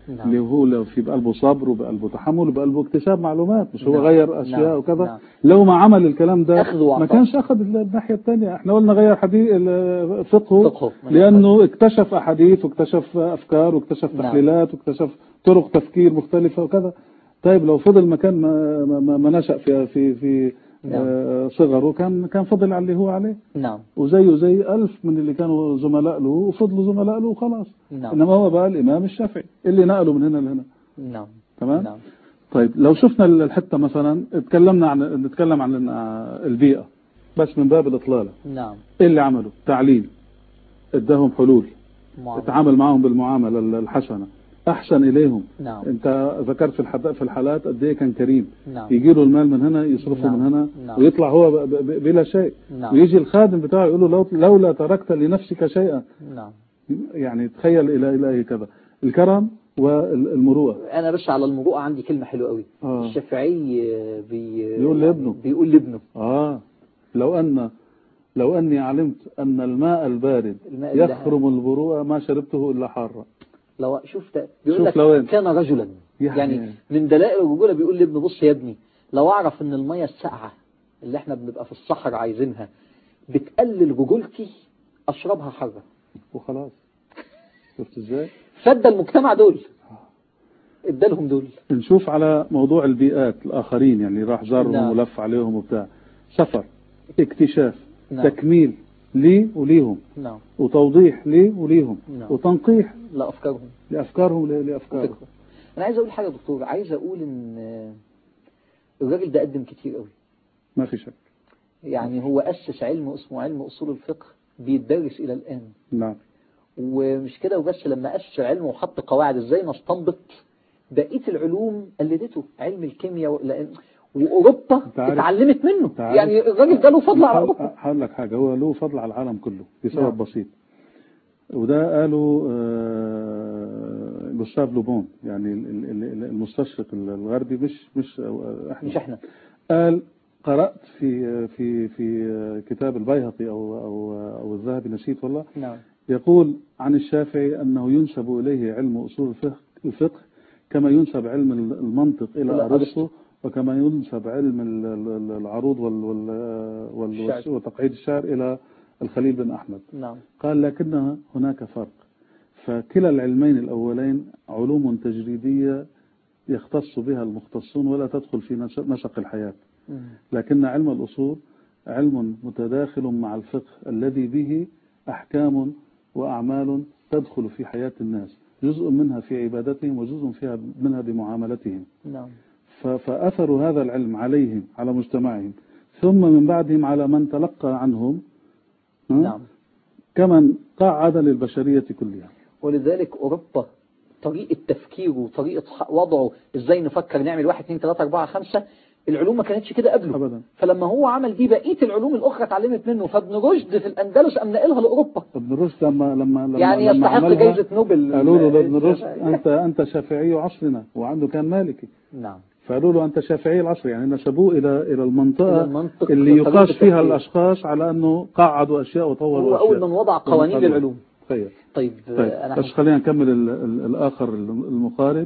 نعم. اللي هو لو في بقلبه صبر وبقلبه تحمل وبقلبه اكتساب معلومات مش هو نعم. غير اشياء نعم. وكذا نعم. لو ما عمل الكلام ده أخذ وعطاء. ما كانش اخذ الناحيه الثانيه احنا قلنا غير حديث ال- فقهه فقهه. لانه اكتشف احاديث واكتشف افكار واكتشف نعم. تحليلات واكتشف طرق تفكير مختلفه وكذا طيب لو فضل مكان ما, ما, ما- ما نشأ في في في نعم. آه، صغره كان كان فضل على اللي هو عليه نعم وزيه زي ألف من اللي كانوا زملاء له وفضلوا زملاء له وخلاص نعم. إنما هو بقى الإمام الشافعي اللي نقله من هنا لهنا نعم تمام نعم طيب لو شفنا الحتة مثلا اتكلمنا عن نتكلم عن البيئة بس من باب الإطلالة نعم إيه اللي عمله تعليم اداهم حلول معاملة. اتعامل معهم بالمعاملة الحسنة أحسن إليهم نعم أنت ذكرت في الحد- في الحالات قد إيه كان كريم نعم يجي له المال من هنا يصرفه نعم. من هنا نعم. ويطلع هو ب- ب- بلا شيء نعم. ويجي الخادم بتاعه يقول له لو لولا تركت لنفسك شيئا نعم يعني تخيل الى الى كذا الكرم والمروءه انا بس على المروءه عندي كلمه حلوه قوي آه. الشافعي آه، بي بيقول لابنه. بيقول لابنه اه لو ان لو اني علمت ان الماء البارد الماء اللي- يخرم البروءه ما شربته الا حارا لو شفت بيقول شوف لك لو إيه. كان رجلا يعني- يعني من دلائل الرجوله بيقول لابنه بص يا ابني لو اعرف ان الميه الساقعه اللي احنا بنبقى في الصحراء عايزينها بتقلل رجولتي اشربها حره وخلاص شفت ازاي فدى المجتمع دول ادالهم دول نشوف على موضوع البيئات الاخرين يعني راح زارهم نعم. ولف عليهم وبتاع سفر اكتشاف نعم. تكميل لي وليهم نعم وتوضيح لي وليهم نعم. وتنقيح لافكارهم لافكارهم ل- لافكارهم فكرة. انا عايز اقول حاجه يا دكتور عايز اقول ان آه، الراجل ده قدم كتير قوي ما في شك يعني هو اسس علم اسمه علم اصول الفقه بيتدرس الى الان نعم ومش كده وبس لما أسس العلم وحط قواعد ازاي نستنبط بقية العلوم قلدته علم الكيمياء لأن- وأوروبا أنت عارف- اتعلمت منه أنت عارف- يعني الراجل ده له فضل على أوروبا هقول لك حاجة هو له فضل على العالم كله بسبب نعم. بسيط وده قاله آه، جوستاف لوبون يعني ال- ال- ال- المستشرق الغربي مش مش آه، احنا مش احنا قال قرأت في في في كتاب البيهقي او او او الذهبي نسيت والله نعم يقول عن الشافعي أنه ينسب إليه علم أصول الفقه, الفقه كما ينسب علم المنطق إلى إلى أرسطو أرسطو. وكما ينسب علم ال- ال- العروض وال وال وال الشعر. وتقعيد الشعر إلى الخليل بن أحمد نعم قال لكن هناك فرق فكلا العلمين الأولين علوم تجريدية يختص بها المختصون ولا تدخل في نش- نشق الحياة مم. لكن علم الأصول علم متداخل مع الفقه الذي به أحكام وأعمال تدخل في حياة الناس جزء منها في عبادتهم وجزء فيها منها بمعاملتهم نعم ف- فأثر هذا العلم عليهم على مجتمعهم ثم من بعدهم على من تلقى عنهم ها؟ نعم كمن قعد للبشرية كلها ولذلك أوروبا طريقة تفكيره وطريقة ح- وضعه ازاي نفكر نعمل واحد اثنين ثلاثة أربعة خمسة العلوم ما كانتش كده قبله أبدا فلما هو عمل دي بقية العلوم الأخرى اتعلمت منه فابن رشد في الأندلس قام نقلها لأوروبا ابن رشد لما لما لما يعني لما يستحق عملها جائزة نوبل قالوا له ابن رشد الشافعي. أنت أنت شافعي عصرنا وعنده كان مالكي نعم فقالوا له أنت شافعي العصر يعني نسبوه إلى إلى إلى المنطقة المنطق اللي وطريقة يقاس فيها التفكير. الأشخاص على أنه قعدوا أشياء وطوروا هو أشياء أول من وضع قوانين ومن- للعلوم تخيل طيب, طيب أنا بس خلينا نكمل ال- ال- الآخر المقارب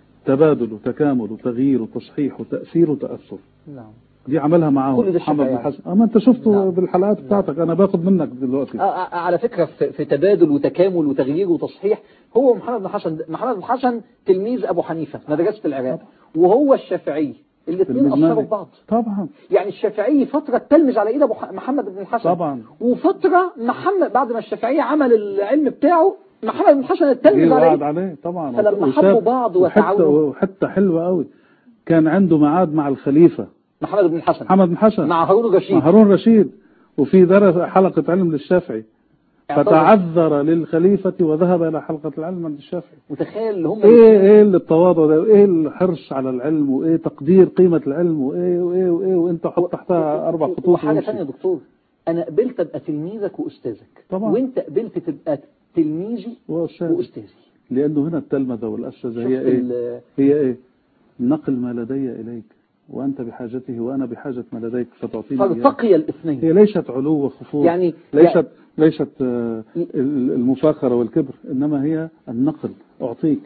تبادل وتكامل وتغيير وتصحيح وتأثير وتأثر نعم دي عملها معاهم كل ده محمد بن الشافعي حسن أما أنت شفته نعم. بالحلقات بتاعتك أنا باخد منك دلوقتي آه، آه، على فكرة في في تبادل وتكامل وتغيير وتصحيح هو محمد بن حسن محمد بن حسن تلميذ أبو حنيفة مدرسة العراق وهو الشافعي الاثنين تلميذ أثروا مالك. في بعض طبعا يعني الشافعي فترة تلمذ على إيد أبو ح- محمد بن الحسن طبعا وفترة محمد بعد ما الشافعي عمل العلم بتاعه محمد بن الحسن جه التلمذ على وقعد إيد عليه طبعا فلما وساب- حبوا بعض وحتى وتعاونوا. وحتى حلوة قوي كان عنده ميعاد مع الخليفة محمد بن الحسن محمد بن حسن مع هارون الرشيد مع هارون رشيد وفي درس حلقة علم للشافعي اعتذر. فتعذر للخليفة وذهب إلى حلقة العلم عند الشافعي متخيل اللي هم ايه ايه التواضع ده وايه الحرص على العلم وايه تقدير قيمة العلم وايه وايه وايه وانت حط تحتها اربع خطوط وحاجة وامشي. ثانية يا دكتور أنا قبلت أبقى تلميذك وأستاذك طبعا. وأنت قبلت تبقى تلميذي وأستاذ. وأستاذي لانه هنا التلمذة والاسذة هي شفت ايه ال- هي ايه نقل ما لدي اليك وانت بحاجته وانا بحاجة ما لديك فتعطيني إياه. فارتقي الاثنين هي ليست علو وخفوض يعني ليست ليست آه، ال- المفاخرة والكبر إنما هي النقل أعطيك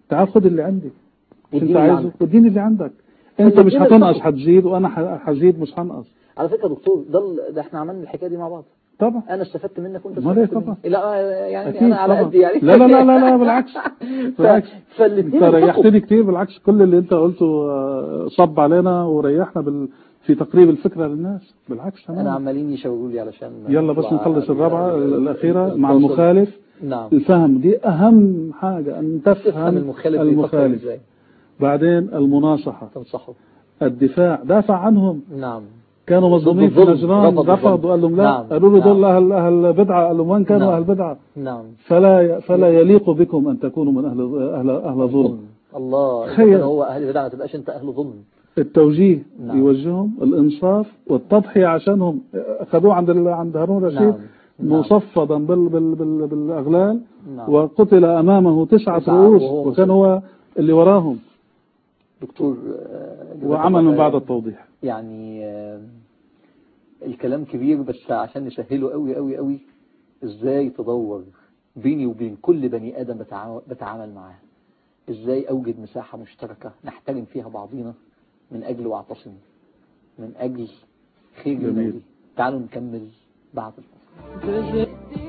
تعال خد اللي عندي مش واديني انت اللي عايزه عندك. واديني اللي عندك انت مش الاتنين هتنقص اتفقوا. هتزيد وانا ح- هزيد مش هنقص على فكره يا دكتور ده ال- ده احنا عملنا الحكايه دي مع بعض طبعا انا استفدت منك وانت أمال إيه استفدت طبعا. مني لا يعني أكيد انا على طبعا. قد يعني لا لا لا لا لا بالعكس بالعكس فالاثنين انت ريحتني كتير بالعكس كل اللي انت قلته آه، صب علينا وريحنا بال... في تقريب الفكره للناس بالعكس انا تمام عمالين يشاوروا لي علشان يلا بس نطلع- نخلص الرابعه الاخيره مع التواصل. المخالف نعم الفهم دي اهم حاجه ان تفهم تفهم المخالف بيفكر المخالف ازاي بعدين المناصحه تنصحه الدفاع دافع عنهم نعم كانوا مظلومين في الظلم، نجران رفضوا رفضوا الظلم. وقال لهم لا نعم، قالوا له نعم. دول اهل اهل بدعه قال لهم وين كانوا نعم. اهل بدعه نعم فلا فلا يليق بكم ان تكونوا من اهل اهل اهل ظلم الله تخيل. إذا هو اهل بدعه ما تبقاش انت اهل ظلم التوجيه نعم. يوجههم الانصاف والتضحيه عشانهم اخذوه عند ال- عند هارون رشيد نعم. نعم. مصفدا بال بال بال بالاغلال نعم. وقتل امامه تسعه تسعة رؤوس وهو وكان هو اللي وراهم دكتور آه، جزاك وعمل الله من بعد خير. التوضيح يعني آه، الكلام كبير بس عشان نسهله قوي قوي قوي ازاي تدور بيني وبين كل بني ادم بتعا- بتعامل معاه ازاي اوجد مساحة مشتركة نحترم فيها بعضينا من اجل واعتصم من اجل خير جميل. المولي تعالوا نكمل بعد الفصل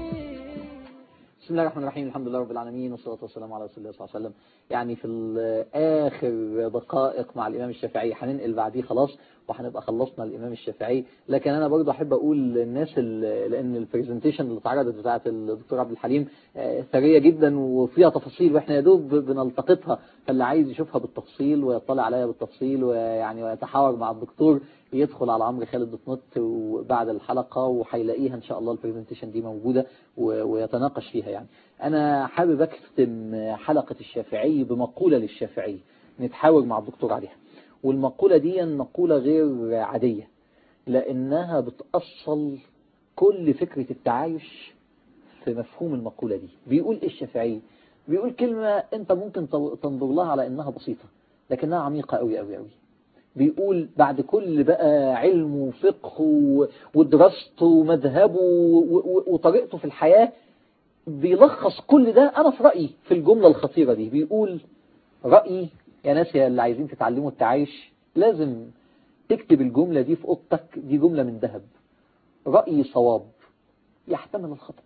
بسم الله الرحمن الرحيم الحمد لله رب العالمين والصلاة والسلام على رسول الله صلى الله عليه وسلم يعني في ال- آخر دقائق مع الإمام الشافعي هننقل بعديه خلاص وهنبقى خلصنا الإمام الشافعي لكن أنا برضه أحب أقول للناس ال- لأن البرزنتيشن اللي اتعرضت بتاعة الدكتور عبد الحليم آه، ثرية جدا وفيها تفاصيل وإحنا يا دوب بنلتقطها فاللي عايز يشوفها بالتفصيل ويطلع عليها بالتفصيل ويعني ويتحاور مع الدكتور يدخل على عمرو خالد دوت نت وبعد الحلقة وهيلاقيها إن شاء الله البرزنتيشن دي موجودة و- ويتناقش فيها يعني أنا حابب أختم حلقة الشافعي بمقولة للشافعي نتحاور مع الدكتور عليها والمقولة دي مقولة غير عادية لأنها بتأصل كل فكرة التعايش في مفهوم المقولة دي بيقول إيه الشافعي بيقول كلمة أنت ممكن تنظر لها على أنها بسيطة لكنها عميقة أوي أوي أوي بيقول بعد كل بقى علم وفقه و- ودراسته ومذهبه و- و- وطريقته في الحياة بيلخص كل ده أنا في رأيي في الجملة الخطيرة دي بيقول رأيي يا ناس يا اللي عايزين تتعلموا التعايش لازم تكتب الجملة دي في أوضتك دي جملة من ذهب رأيي صواب يحتمل الخطأ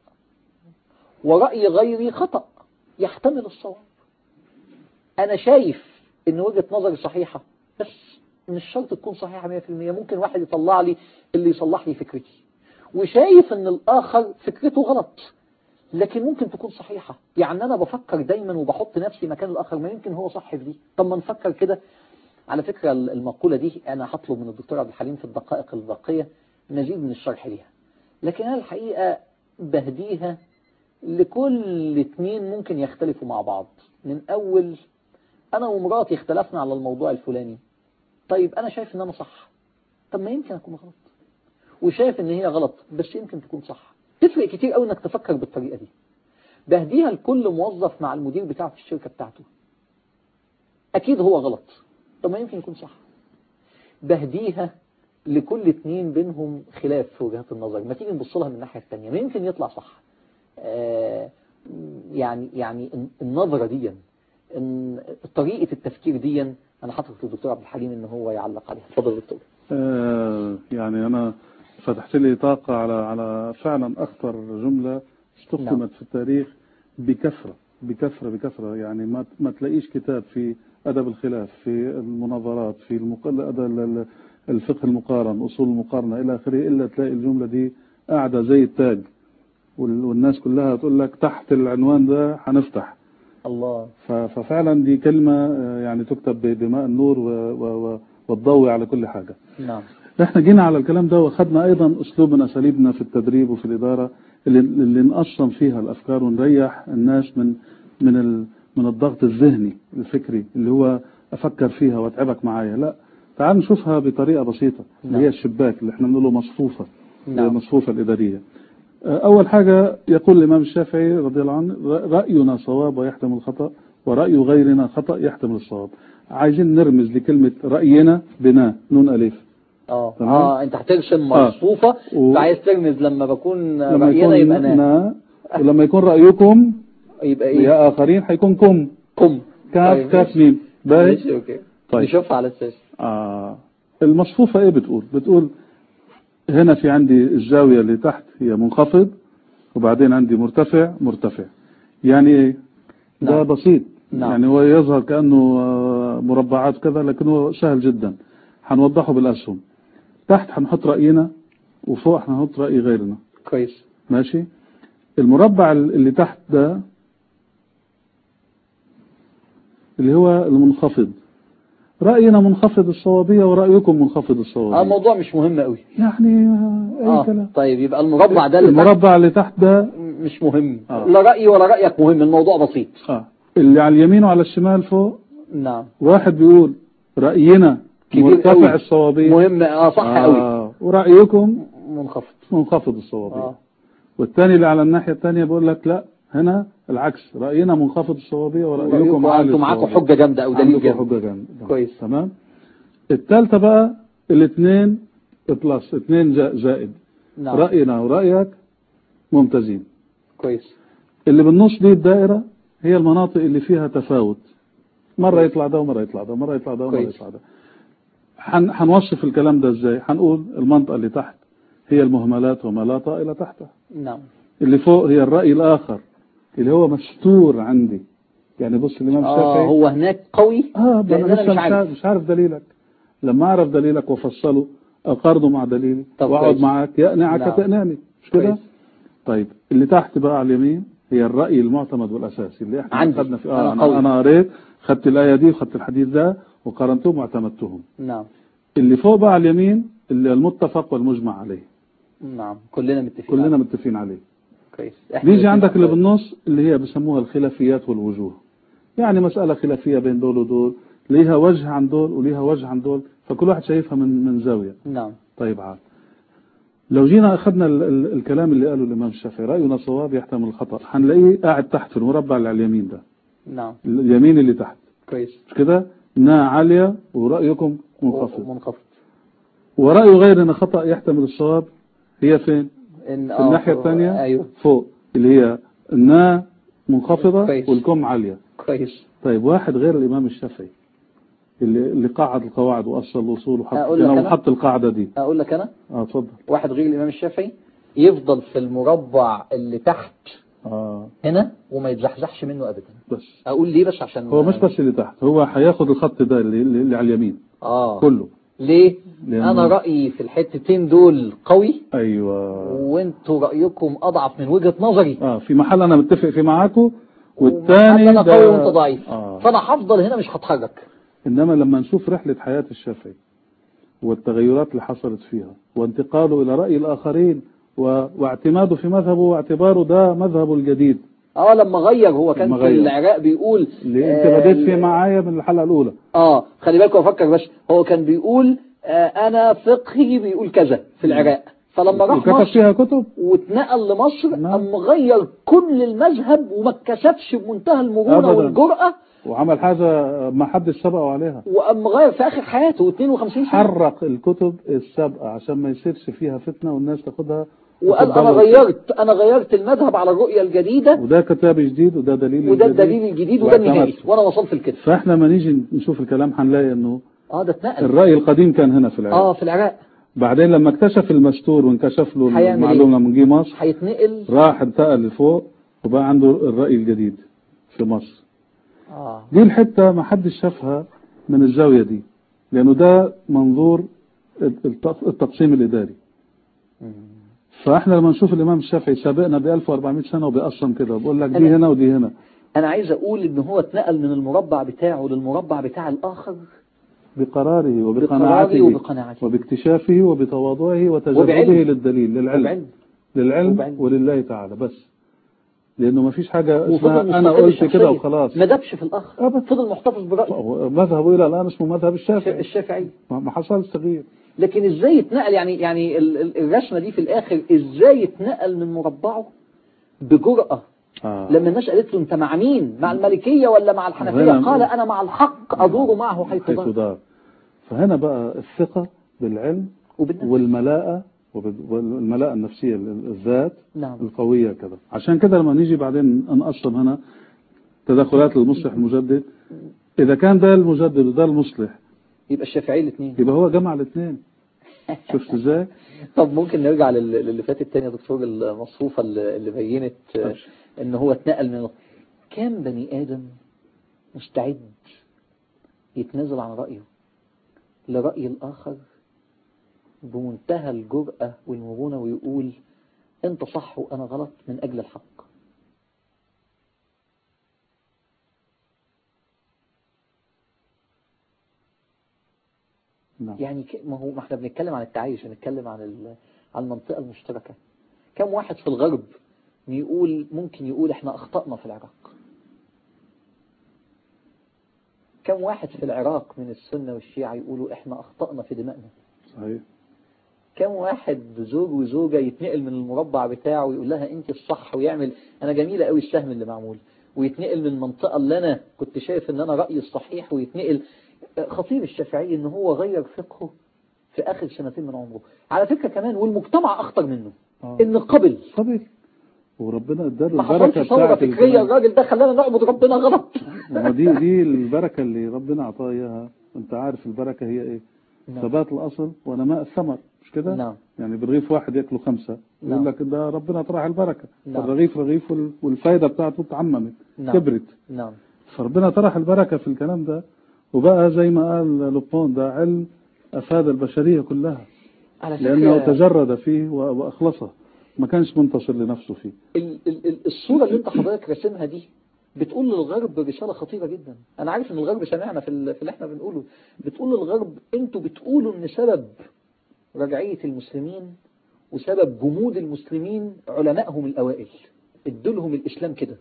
ورأي غيري خطأ يحتمل الصواب أنا شايف إن وجهة نظري صحيحة بس مش شرط تكون صحيحة 100% ممكن واحد يطلع لي اللي يصلح لي فكرتي وشايف إن الآخر فكرته غلط لكن ممكن تكون صحيحة يعني أنا بفكر دايما وبحط نفسي مكان الآخر ما يمكن هو صح في دي طب ما نفكر كده على فكرة المقولة دي أنا هطلب من الدكتور عبد الحليم في الدقائق الباقية مزيد من الشرح ليها لكن أنا الحقيقة بهديها لكل اتنين ممكن يختلفوا مع بعض من أول أنا ومراتي اختلفنا على الموضوع الفلاني طيب أنا شايف إن أنا صح طب ما يمكن أكون غلط وشايف إن هي غلط بس يمكن تكون صح تفرق كتير قوي إنك تفكر بالطريقة دي بهديها لكل موظف مع المدير بتاعه في الشركة بتاعته أكيد هو غلط طب ما يمكن يكون صح بهديها لكل اتنين بينهم خلاف في وجهات النظر ما تيجي نبص لها من الناحية التانية ما يمكن يطلع صح آه يعني يعني النظرة دي ان طريقة التفكير دي انا حاطط للدكتور عبد الحليم ان هو يعلق عليها اتفضل يا دكتور آه يعني أنا فتحت لي طاقة على على فعلا أخطر جملة استخدمت نعم. في التاريخ بكثرة بكثرة بكثرة يعني ما ما تلاقيش كتاب في أدب الخلاف في المناظرات في المق... الأد- ال- الفقه المقارن أصول المقارنة إلى آخره إلا تلاقي الجملة دي قاعدة زي التاج وال- والناس كلها تقول لك تحت العنوان ده هنفتح الله ف- ففعلا دي كلمة آه، يعني تكتب ب- بماء النور و- و- و- وتضوي على كل حاجة نعم احنا جينا على الكلام ده واخدنا ايضا اسلوب من اساليبنا في التدريب وفي الاداره اللي, اللي نقسم فيها الافكار ونريح الناس من من ال من الضغط الذهني الفكري اللي هو افكر فيها واتعبك معايا لا تعال نشوفها بطريقه بسيطه اللي نعم. هي الشباك اللي احنا بنقوله مصفوفه نعم. المصفوفه الاداريه اول حاجه يقول الامام الشافعي رضي الله عنه راينا صواب ويحتمل الخطا وراي غيرنا خطا يحتمل الصواب عايزين نرمز لكلمه راينا بنا نون الف اه تمام. اه انت هترسم آه. مصفوفة و- فعايز ترمز لما بكون لما رأينا يكون يبقى نا نا ولما يكون رأيكم يبقى ايه يا آخرين هيكون كم قم كاف طيب، كاف ماشي. ميم باهي ماشي اوكي طيب. نشوفها على الشاشة آه المصفوفة ايه بتقول بتقول هنا في عندي الزاوية اللي تحت هي منخفض وبعدين عندي مرتفع مرتفع يعني ايه ده نعم. بسيط نعم. يعني هو يظهر كأنه آه، مربعات كذا لكنه سهل جدا هنوضحه بالأسهم تحت هنحط رأينا وفوق هنحط رأي غيرنا كويس ماشي المربع اللي تحت ده اللي هو المنخفض رأينا منخفض الصوابية ورأيكم منخفض اه الصوابية الموضوع مش مهم قوي يعني آه، أي اه كلام طيب يبقى المربع ده اللي تحت المربع اللي تحت ده مش مهم آه. لا رأيي ولا رأيك مهم الموضوع بسيط آه. اللي على اليمين وعلى الشمال فوق نعم واحد بيقول رأينا كبير مرتفع قوي. الصوابية مهم اه صح قوي آه. ورأيكم منخفض منخفض الصوابية اه والثاني اللي على الناحية الثانية بيقول لك لا هنا العكس رأينا منخفض الصوابية ورأيكم عالي انتوا معاكم الصوابية. حجة جامدة او دليل عندكم جامد حجة جامدة كويس. تمام الثالثة بقى الاثنين بلس اثنين زا- زائد نعم رأينا ورأيك ممتازين كويس اللي بالنص دي الدائرة هي المناطق اللي فيها تفاوت مرة يطلع ده ومرة يطلع ده مرة يطلع ده ومرة كويس. يطلع ده حن- هنوصف الكلام ده ازاي هنقول المنطقة اللي تحت هي المهملات وما لا طائل تحتها نعم اللي فوق هي الرأي الآخر اللي هو مستور عندي يعني بص الإمام اه الشافعي هو هناك قوي اه ده لان انا انا لسه مش عارف مش عارف دليلك لما اعرف دليلك وافصله اقارنه مع دليلي طب واقعد كويس. معاك يقنعك نعم. تقنعني مش كده كويس. طيب اللي تحت بقى على اليمين هي الرأي المعتمد والأساسي اللي احنا عندي. خدنا فيه أنا اه قوي. انا, أنا قريت خدت الآية دي وخدت الحديث ده وقارنتهم واعتمدتهم نعم اللي فوق بقى على اليمين اللي المتفق والمجمع عليه نعم كلنا متفقين كلنا عليه. متفقين عليه كويس إحنا بيجي الاتنين عندك اللي أخوات. بالنص اللي هي بيسموها الخلافيات والوجوه يعني مسألة خلافية بين دول ودول ليها وجه عن دول وليها وجه عن دول فكل واحد شايفها من من زاوية نعم طيب عاد لو جينا أخذنا ال ال الكلام اللي قاله الإمام الشافعي رأينا صواب يحتمل الخطأ هنلاقيه قاعد تحت في المربع اللي على اليمين ده نعم اليمين اللي تحت كويس مش كده نا عالية ورأيكم منخفض منخفض ورأي غيرنا خطأ يحتمل الصواب هي فين إن في الناحية آه، الثانية ايوه فوق اللي هي النا منخفضة كويس. والكم عالية كويس طيب واحد غير الإمام الشافعي اللي اللي قعد القواعد وأصل الأصول وحط أقول لك كده أنا؟ وحط القاعدة دي اقول لك انا اه اتفضل واحد غير الامام الشافعي يفضل في المربع اللي تحت اه هنا وما يتزحزحش منه ابدا بس اقول ليه بس عشان هو مش بس اللي تحت هو هياخد الخط ده اللي, اللي على اليمين اه كله ليه لأنه- انا رايي في الحتتين دول قوي ايوه وانتوا رايكم اضعف من وجهه نظري اه في محل انا متفق فيه معاكم ومحل والثاني انا ده- قوي وانت ضعيف آه. فانا هفضل هنا مش هتحرك انما لما نشوف رحلة حياة الشافعي والتغيرات اللي حصلت فيها وانتقاله الى رأي الاخرين و... واعتماده في مذهبه واعتباره ده مذهبه الجديد اه لما غير هو كان لما في غير. العراق بيقول اللي انت آه، بديت فيه معايا من الحلقة الاولى اه خلي بالكوا افكر بس هو كان بيقول آه انا فقهي بيقول كذا في العراق فلما راح وكتب مصر فيها كتب واتنقل لمصر نعم. قام غير كل المذهب وما اتكسفش بمنتهى المرونة أبداً. والجرأة وعمل حاجة ما حدش سبقه عليها وقام غير في اخر حياته 52 سنة حرق الكتب السابقة عشان ما يصيرش فيها فتنة والناس تاخدها وقال انا وتفضلوا. غيرت انا غيرت المذهب على الرؤية الجديدة وده كتاب جديد وده دليل وده جديد الدليل الجديد وده واعتمد. النهائي وانا وصلت لكده فاحنا ما نيجي نشوف الكلام هنلاقي انه اه ده اتنقل الرأي القديم كان هنا في العراق اه في العراق بعدين لما اكتشف المستور وانكشف له هيعمل المعلومة لما جه مصر هيتنقل راح انتقل لفوق وبقى عنده الرأي الجديد في مصر اه دي الحتة ما حدش شافها من الزاوية دي لأنه ده منظور الت- التقسيم الإداري فاحنا لما نشوف الإمام الشافعي سابقنا ب 1400 سنة وبيقسم كده بقول لك دي أنا- هنا ودي هنا انا عايز اقول ان هو اتنقل من المربع بتاعه للمربع بتاع الاخر بقراره بقراره وبقناعته وبقناعته وباكتشافه وبتواضعه وتجرده وبعلم. للدليل للعلم وبعلم للعلم وبعلم. ولله تعالى بس لأنه ما فيش حاجة وفضل اسمها أنا مستقل قلت الشخصية. كده وخلاص ما دبش في الاخر أبدا. فضل محتفظ برأيه مذهبه إلى الآن اسمه مذهب الشافعي الشافعي ما ما حصلش تغيير لكن ازاي اتنقل يعني يعني ال- ال- الرسمه دي في الاخر ازاي اتنقل من مربعه بجرأة آه. لما الناس قالت له انت مع مين مع المالكية ولا مع الحنفية هنا- قال انا مع الحق ادور معه حيث حيث دار دار فهنا بقى الثقة بالعلم وبالنفس والملاءة وب- والملاءة النفسية الذات نعم القوية كذا عشان كده لما نيجي بعدين نقسم هنا تدخلات المصلح المجدد إذا كان ده المجدد وده المصلح يبقى الشافعي الاثنين يبقى هو جمع الاثنين شفت ازاي؟ طب ممكن نرجع لل- للي فاتت تاني يا دكتور المصفوفة اللي اللي بينت آه، ماشي. ان هو اتنقل من كام بني ادم مستعد يتنازل عن رأيه لرأي الآخر بمنتهى الجرأة والمرونة ويقول انت صح وانا غلط من اجل الحق نعم يعني ك- ما هو ما احنا بنتكلم عن التعايش بنتكلم عن ال- عن المنطقة المشتركة كم واحد في الغرب يقول ممكن يقول احنا اخطأنا في العراق كم واحد في العراق من السنة والشيعة يقولوا احنا اخطأنا في دمائنا صحيح كم واحد زوج وزوجة يتنقل من المربع بتاعه ويقول لها انت الصح ويعمل انا جميلة قوي السهم اللي معمول ويتنقل من المنطقة اللي انا كنت شايف ان انا رأيي الصحيح ويتنقل خطيب الشافعي ان هو غير فقهه في اخر سنتين من عمره على فكرة كمان والمجتمع اخطر منه آه. ان قبل طبيعي وربنا اداله ما البركة حصلش ثورة بتاعت فكرية الجمال. الراجل ده خلانا نعبد ربنا غلط ما دي دي البركة اللي ربنا عطاها اياها انت عارف البركة هي ايه نعم. ثبات الاصل ونماء الثمر مش كده نعم. يعني بالرغيف واحد ياكلوا خمسة نعم. يقول لك ده ربنا طرح البركة نعم. الرغيف رغيف وال- والفايدة بتاعته اتعممت نعم. كبرت نعم فربنا طرح البركة في الكلام ده وبقى زي ما قال لوبون ده علم أفاد البشرية كلها على لأنه فكرة تجرد فيه و- وأخلصه ما كانش منتصر لنفسه فيه ال- ال- ال- الصورة اللي انت حضرتك راسمها دي بتقول للغرب رسالة خطيرة جدا انا عارف ان الغرب سمعنا في, ال- في اللي احنا بنقوله بتقول للغرب انتوا بتقولوا ان سبب رجعية المسلمين وسبب جمود المسلمين علمائهم الاوائل ادوا لهم الاسلام كده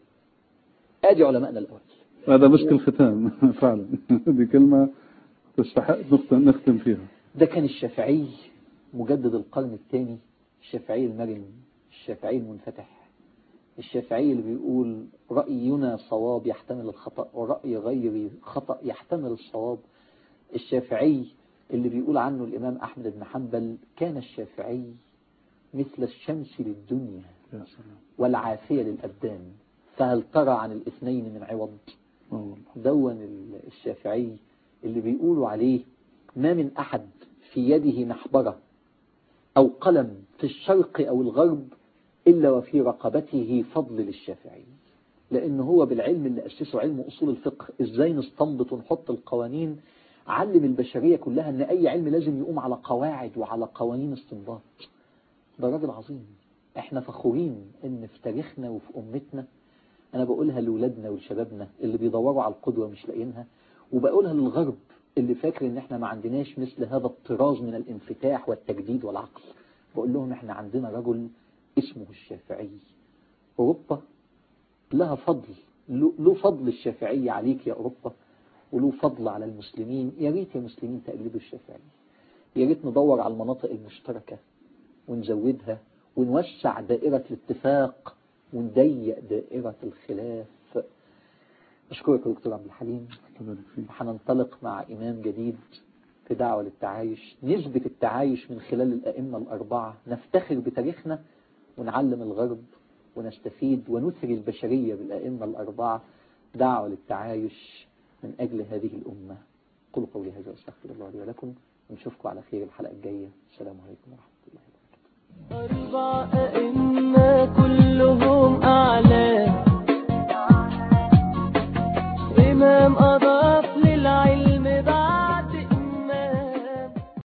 ادي علمائنا الاوائل هذا مسك الختام فعلا دي كلمة تستحق نختم, نختم فيها ده كان الشافعي مجدد القرن الثاني الشافعي المرن الشافعي المنفتح الشافعي اللي بيقول رأينا صواب يحتمل الخطأ ورأي غيري خطأ يحتمل الصواب الشافعي اللي بيقول عنه الإمام أحمد بن حنبل كان الشافعي مثل الشمس للدنيا يا سلام والعافية للأبدان فهل ترى عن الاثنين من عوض آه والله دون ال- الشافعي اللي بيقولوا عليه ما من أحد في يده محبرة أو قلم في الشرق أو الغرب إلا وفي رقبته فضل للشافعي لأن هو بالعلم اللي أسسه علم أصول الفقه إزاي نستنبط ونحط القوانين علم البشرية كلها أن أي علم لازم يقوم على قواعد وعلى قوانين استنباط ده راجل عظيم احنا فخورين ان في تاريخنا وفي امتنا انا بقولها لاولادنا ولشبابنا اللي بيدوروا على القدوة مش لاقيينها وبقولها للغرب اللي فاكر ان احنا ما عندناش مثل هذا الطراز من الانفتاح والتجديد والعقل بقول لهم احنا عندنا رجل اسمه الشافعي اوروبا لها فضل له له فضل الشافعي عليك يا اوروبا وله فضل على المسلمين يا ريت يا مسلمين تقلدوا الشافعي يا ريت ندور على المناطق المشتركة ونزودها ونوسع دائرة الاتفاق ونضيق دائرة الخلاف أشكرك يا دكتور عبد الحليم الله يبارك فيك هننطلق مع إمام جديد في دعوة للتعايش نثبت التعايش من خلال الأئمة الأربعة نفتخر بتاريخنا ونعلم الغرب ونستفيد ونثري البشرية بالأئمة الأربعة دعوة للتعايش من أجل هذه الأمة قولوا قولي هذا واستغفر الله لي ولكم ونشوفكم على خير الحلقة الجاية السلام عليكم ورحمة الله وبركاته أربع